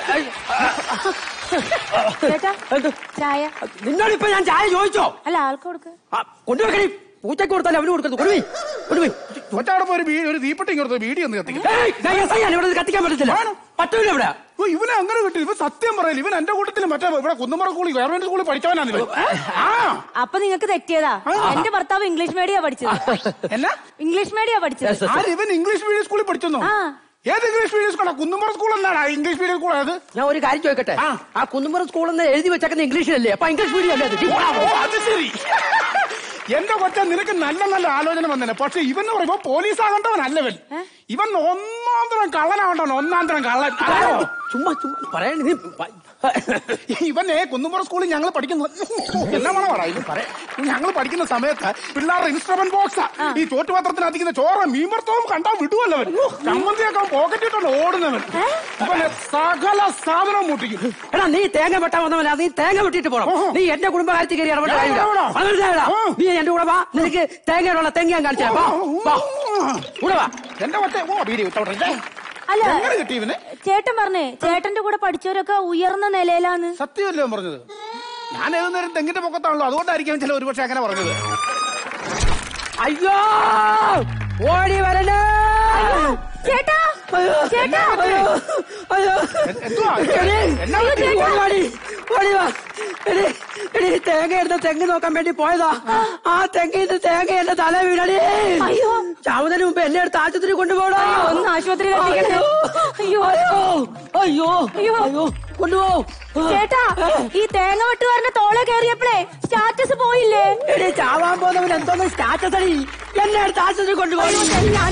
ചേട്ടാ ചായ നിന്നോട് ഇപ്പൊ ഞാൻ ചായ ചോദിച്ചോ അല്ല ആൾക്ക് കൊടുക്ക് ആ, കൊണ്ടുവെക്കണി പൂച്ചയ്ക്ക് കൊടുത്താലും അവന് കൊടുക്കരുത് കൊണ്ടുപോയി കൊണ്ടുപോയി ഒറ്റവിടെ പോയി ഒരു വീ- ഒരു തീപ്പെട്ടി ഇങ്ങോട്ട് വീഡിയോ ഒന്ന് കത്തിക്കും ഏയ്, ഞാൻ എസ് ഐ ആണ്, ഇവിടെ ഇത് കത്തിക്കാൻ പറ്റത്തില്ല പറ്റൂല ഇവിടെ ഓ, ഇവനെ അങ്ങനെ കിട്ടി ഇവൻ സത്യം പറയില്ല ഇവൻ എന്റെ കൂട്ടത്തിൽ മറ്റേ ഇവിടെ കുന്നുമറ സ്കൂളിൽ ഗവൺമെന്റ് സ്കൂളിൽ പഠിച്ചവനാണ് ഇവൻ ആ അപ്പൊ നിങ്ങൾക്ക് തെറ്റിയതാ എന്റെ ഭർത്താവ് ഇംഗ്ലീഷ് മീഡിയാ പഠിച്ചത് എന്നാ ഇംഗ്ലീഷ് മീഡിയാ പഠിച്ചത് ആര് ഇവൻ ഇംഗ്ലീഷ് മീഡിയം സ്കൂളിൽ പഠിച്ചെന്നോ ഏത് ഇംഗ്ലീഷ് മീഡിയം സ്കൂളാ കുന്നുമറ സ്കൂൾ എന്നാണ് ഇംഗ്ലീഷ് മീഡിയം സ്കൂൾ അത് ഞാൻ ഒരു കാര്യം ചോദിക്കട്ടെ ആ കുന്നുമ്പുറം സ്കൂളിൽ നിന്ന് എഴുതി വെച്ചേക്കുന്ന ഇംഗ്ലീഷിലല്ലേ അപ്പൊ ഇംഗ്ലീഷ് മീഡിയം അല്ലേ അത്? ഓ, അത് ശരി എന്റെ കൊച്ച നിനക്ക് നല്ല നല്ല ആലോചന വന്നേ പക്ഷെ ഇവൻ എന്ന് പറയുമ്പോ പോലീസ് ആകേണ്ടവനല്ല ഇവൻ ഇവൻ ഒന്നാം തരം കള്ളനാകണ്ടവൻ ഒന്നാം തരം കള്ളൻ ആണോ? ചുമ്മാ ചുമ്മാ പറയണ നീ പ- ഇവനെ കുന്നുമ്പുറ സ്കൂളിൽ ഞങ്ങൾ പഠിക്കുന്ന എന്നാ മണമാടാ ഇത് പറയാം ഞങ്ങൾ പഠിക്കുന്ന സമയത്ത് പിള്ളേരുടെ ഇൻസ്ട്രുമെന്റ് ബോക്സാ ഈ ചോറ്റുപാത്രത്തിനകത്തിക്കുന്ന ചോറ് മീൻപർത്തവും കണ്ടാ വിടുവല്ലവൻ ചമ്മന്തിയൊക്കെ പോക്കറ്റ് ഇട്ടുണ്ട് ഓടുന്നവൻ ഇവനെ സകല സാധനവും മുട്ടിക്കും എടാ നീ തേങ്ങ വെട്ടാൻ വന്നവനാ നീ തേങ്ങ വെട്ടിട്ട് പോണം നീ എന്റെ കുടുംബകാര്യത്തിൽ കയറി ഇടപെട്ട കാര്യമില്ല. അത് മനസ്സിലായോടാ? നീ എന്റെ കൂടെ വാ നിനക്ക് തേങ്ങയുള്ള തെങ്ങ ഞാൻ കാണിച്ചു തരാം. വാ, വാ. കൂടെ വാ എന്റെ മറ്റേ ഓ വീഡിയോ ഇട്ടോട്ടെ അല്ല എങ്ങനെ കിട്ടി ഇവനെ ചേട്ടൻ പറഞ്ഞേ ചേട്ടന്റെ കൂടെ പഠിച്ചവരൊക്കെ ഉയർന്ന നിലയിലാണ് സത്യമല്ലേ അവൻ പറഞ്ഞത് ഞാൻ ഏത് നേരം തെങ്ങിന്റെ പൊക്കത്താണല്ലോ അതുകൊണ്ടായിരിക്കും ചില ഒരുപക്ഷെ അങ്ങനെ പറഞ്ഞത് അയ്യോ ഓടി വരണേ ചേട്ടാ ചേട്ടാ അയ്യോ അയ്യോ എന്തുവാ? എടി, എന്നാ എടി, പറ്റി? ഓടി വാടി, ഓടി വാ. എടി, എടി, തേങ്ങ എടുത്ത തെങ്ങ് നോക്കാൻ വേണ്ടി പോയതാ ആ തെങ്ങിൽ നിന്ന് തേങ്ങ എന്റെ തല വീണടി അയ്യോ. ചാവുന്നതിന് മുമ്പ് എന്നെ എടുത്ത് ആശുപത്രി കൊണ്ടുപോകണോ അയ്യോ, ഒന്ന് ആശുപത്രിയിൽ എത്തിക്കണേ. അയ്യോ അയ്യോ അയ്യോ അയ്യോ. അയ്യോ കൊണ്ടുപോ ചേട്ടാ ഈ തേങ്ങ വെട്ടുകാരന്റെ തോളെ കയറിയപ്പോഴേ സ്റ്റാറ്റസ് പോയില്ലേ എടി ചാവാൻ പോകുന്നവൻ എന്തോന്ന് സ്റ്റാറ്റസ് അടി എന്നെ എടുത്ത് ആശുപത്രി കൊണ്ടുപോകണം ഞാൻ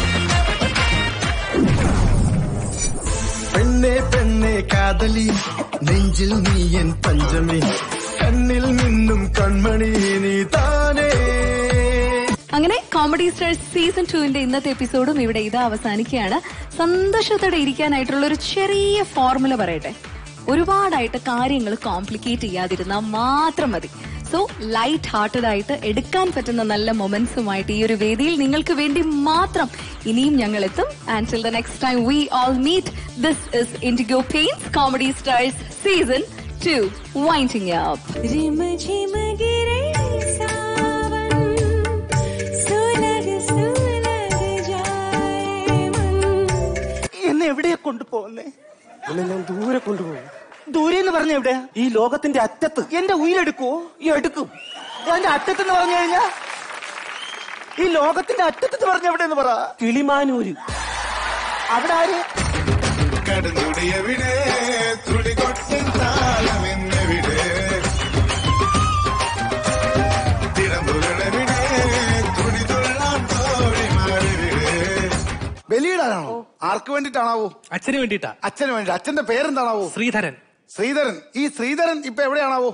പെണ്ണെ പെണ്ണെ കാതലി നെഞ്ചിൽ നീ എൻ പഞ്ചമി കണ്ണിൽ നിന്നും കൺമണി നീ താനേ അങ്ങനെ കോമഡി സ്റ്റാർസ് സീസൺ ടുവിന്റെ ഇന്നത്തെ എപ്പിസോഡും ഇവിടെ ഇത് അവസാനിക്കുകയാണ് സന്തോഷത്തോടെ ഇരിക്കാനായിട്ടുള്ള ഒരു ചെറിയ ഫോർമുല പറയട്ടെ ഒരുപാടായിട്ട് കാര്യങ്ങൾ കോംപ്ലിക്കേറ്റ് ചെയ്യാതിരുന്നാൽ മാത്രം മതി സോ ലൈറ്റ് ഹാർട്ടഡ് ആയിട്ട് എടുക്കാൻ പറ്റുന്ന നല്ല മൊമെന്റ്സുമായിട്ട് ഈ ഒരു വേദിയിൽ നിങ്ങൾക്ക് വേണ്ടി മാത്രം ഇനിയും ഞങ്ങൾ എത്തും and till the next time we all meet this is Indigo pains comedy stars season two winding up रिम झिम गिरे सावन सुलग सुलग जाए मन എന്നെ എവിടെയാ കൊണ്ടുപോകുന്നേ എന്നെ ഞാൻ ദൂരെ കൊണ്ടുപോകും ദൂരെ എന്ന് പറഞ്ഞ എവിടെയാ ഈ ലോകത്തിന്റെ അറ്റത്ത് എന്റെ ഉയിരെടുക്കുവോ ഈ എടുക്കും എന്റെ അറ്റത്തെന്ന് പറഞ്ഞു കഴിഞ്ഞാ ഈ ലോകത്തിന്റെ അറ്റത്തെന്ന് പറഞ്ഞ എവിടെയെന്ന് പറ കിളിമാനൂര് അവിടെ ആര് കടന്നുടിയവിടെ തുടികൊട്ടും താളമെന്നെവിടെ തിടമ്പുകളെവിടെ തുടി തുള്ളാൻ തോഴിമാരെവിടെ ബലിയിടാനാണോ ആർക്ക് വേണ്ടിട്ടാണാവോ അച്ഛന് വേണ്ടിട്ടാ അച്ഛന് വേണ്ടി അച്ഛന്റെ പേരെന്താണാവോ ശ്രീധരൻ ശ്രീധരൻ ഈ ശ്രീധരൻ ഇപ്പൊ എവിടെയാണാവോ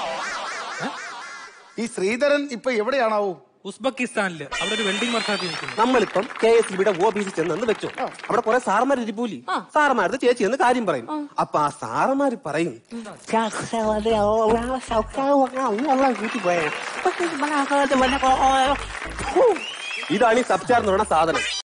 ഈ ശ്രീധരൻ ഇപ്പൊ എവിടെയാണാവോ ഉസ്ബെക്കിസ്ഥാനില് അവിടെ ഒരു വെൽഡിംഗ് വർക്കാക്കി നിൽക്കുന്നു നമ്മളിപ്പം കെ എസ് ബിയുടെ ഓഫീസിൽ ചെന്നു വെച്ചു അവിടെ കുറെ സാറന്മാർ ഇരിപ്പൂലി സാറന്മാരുടെ ചേച്ചി എന്ന് കാര്യം പറയും അപ്പൊ ആ സാറന്മാര് പറയും ഇതാണ് ഈ സബ്ചാർ എന്ന് പറയുന്ന സാധനം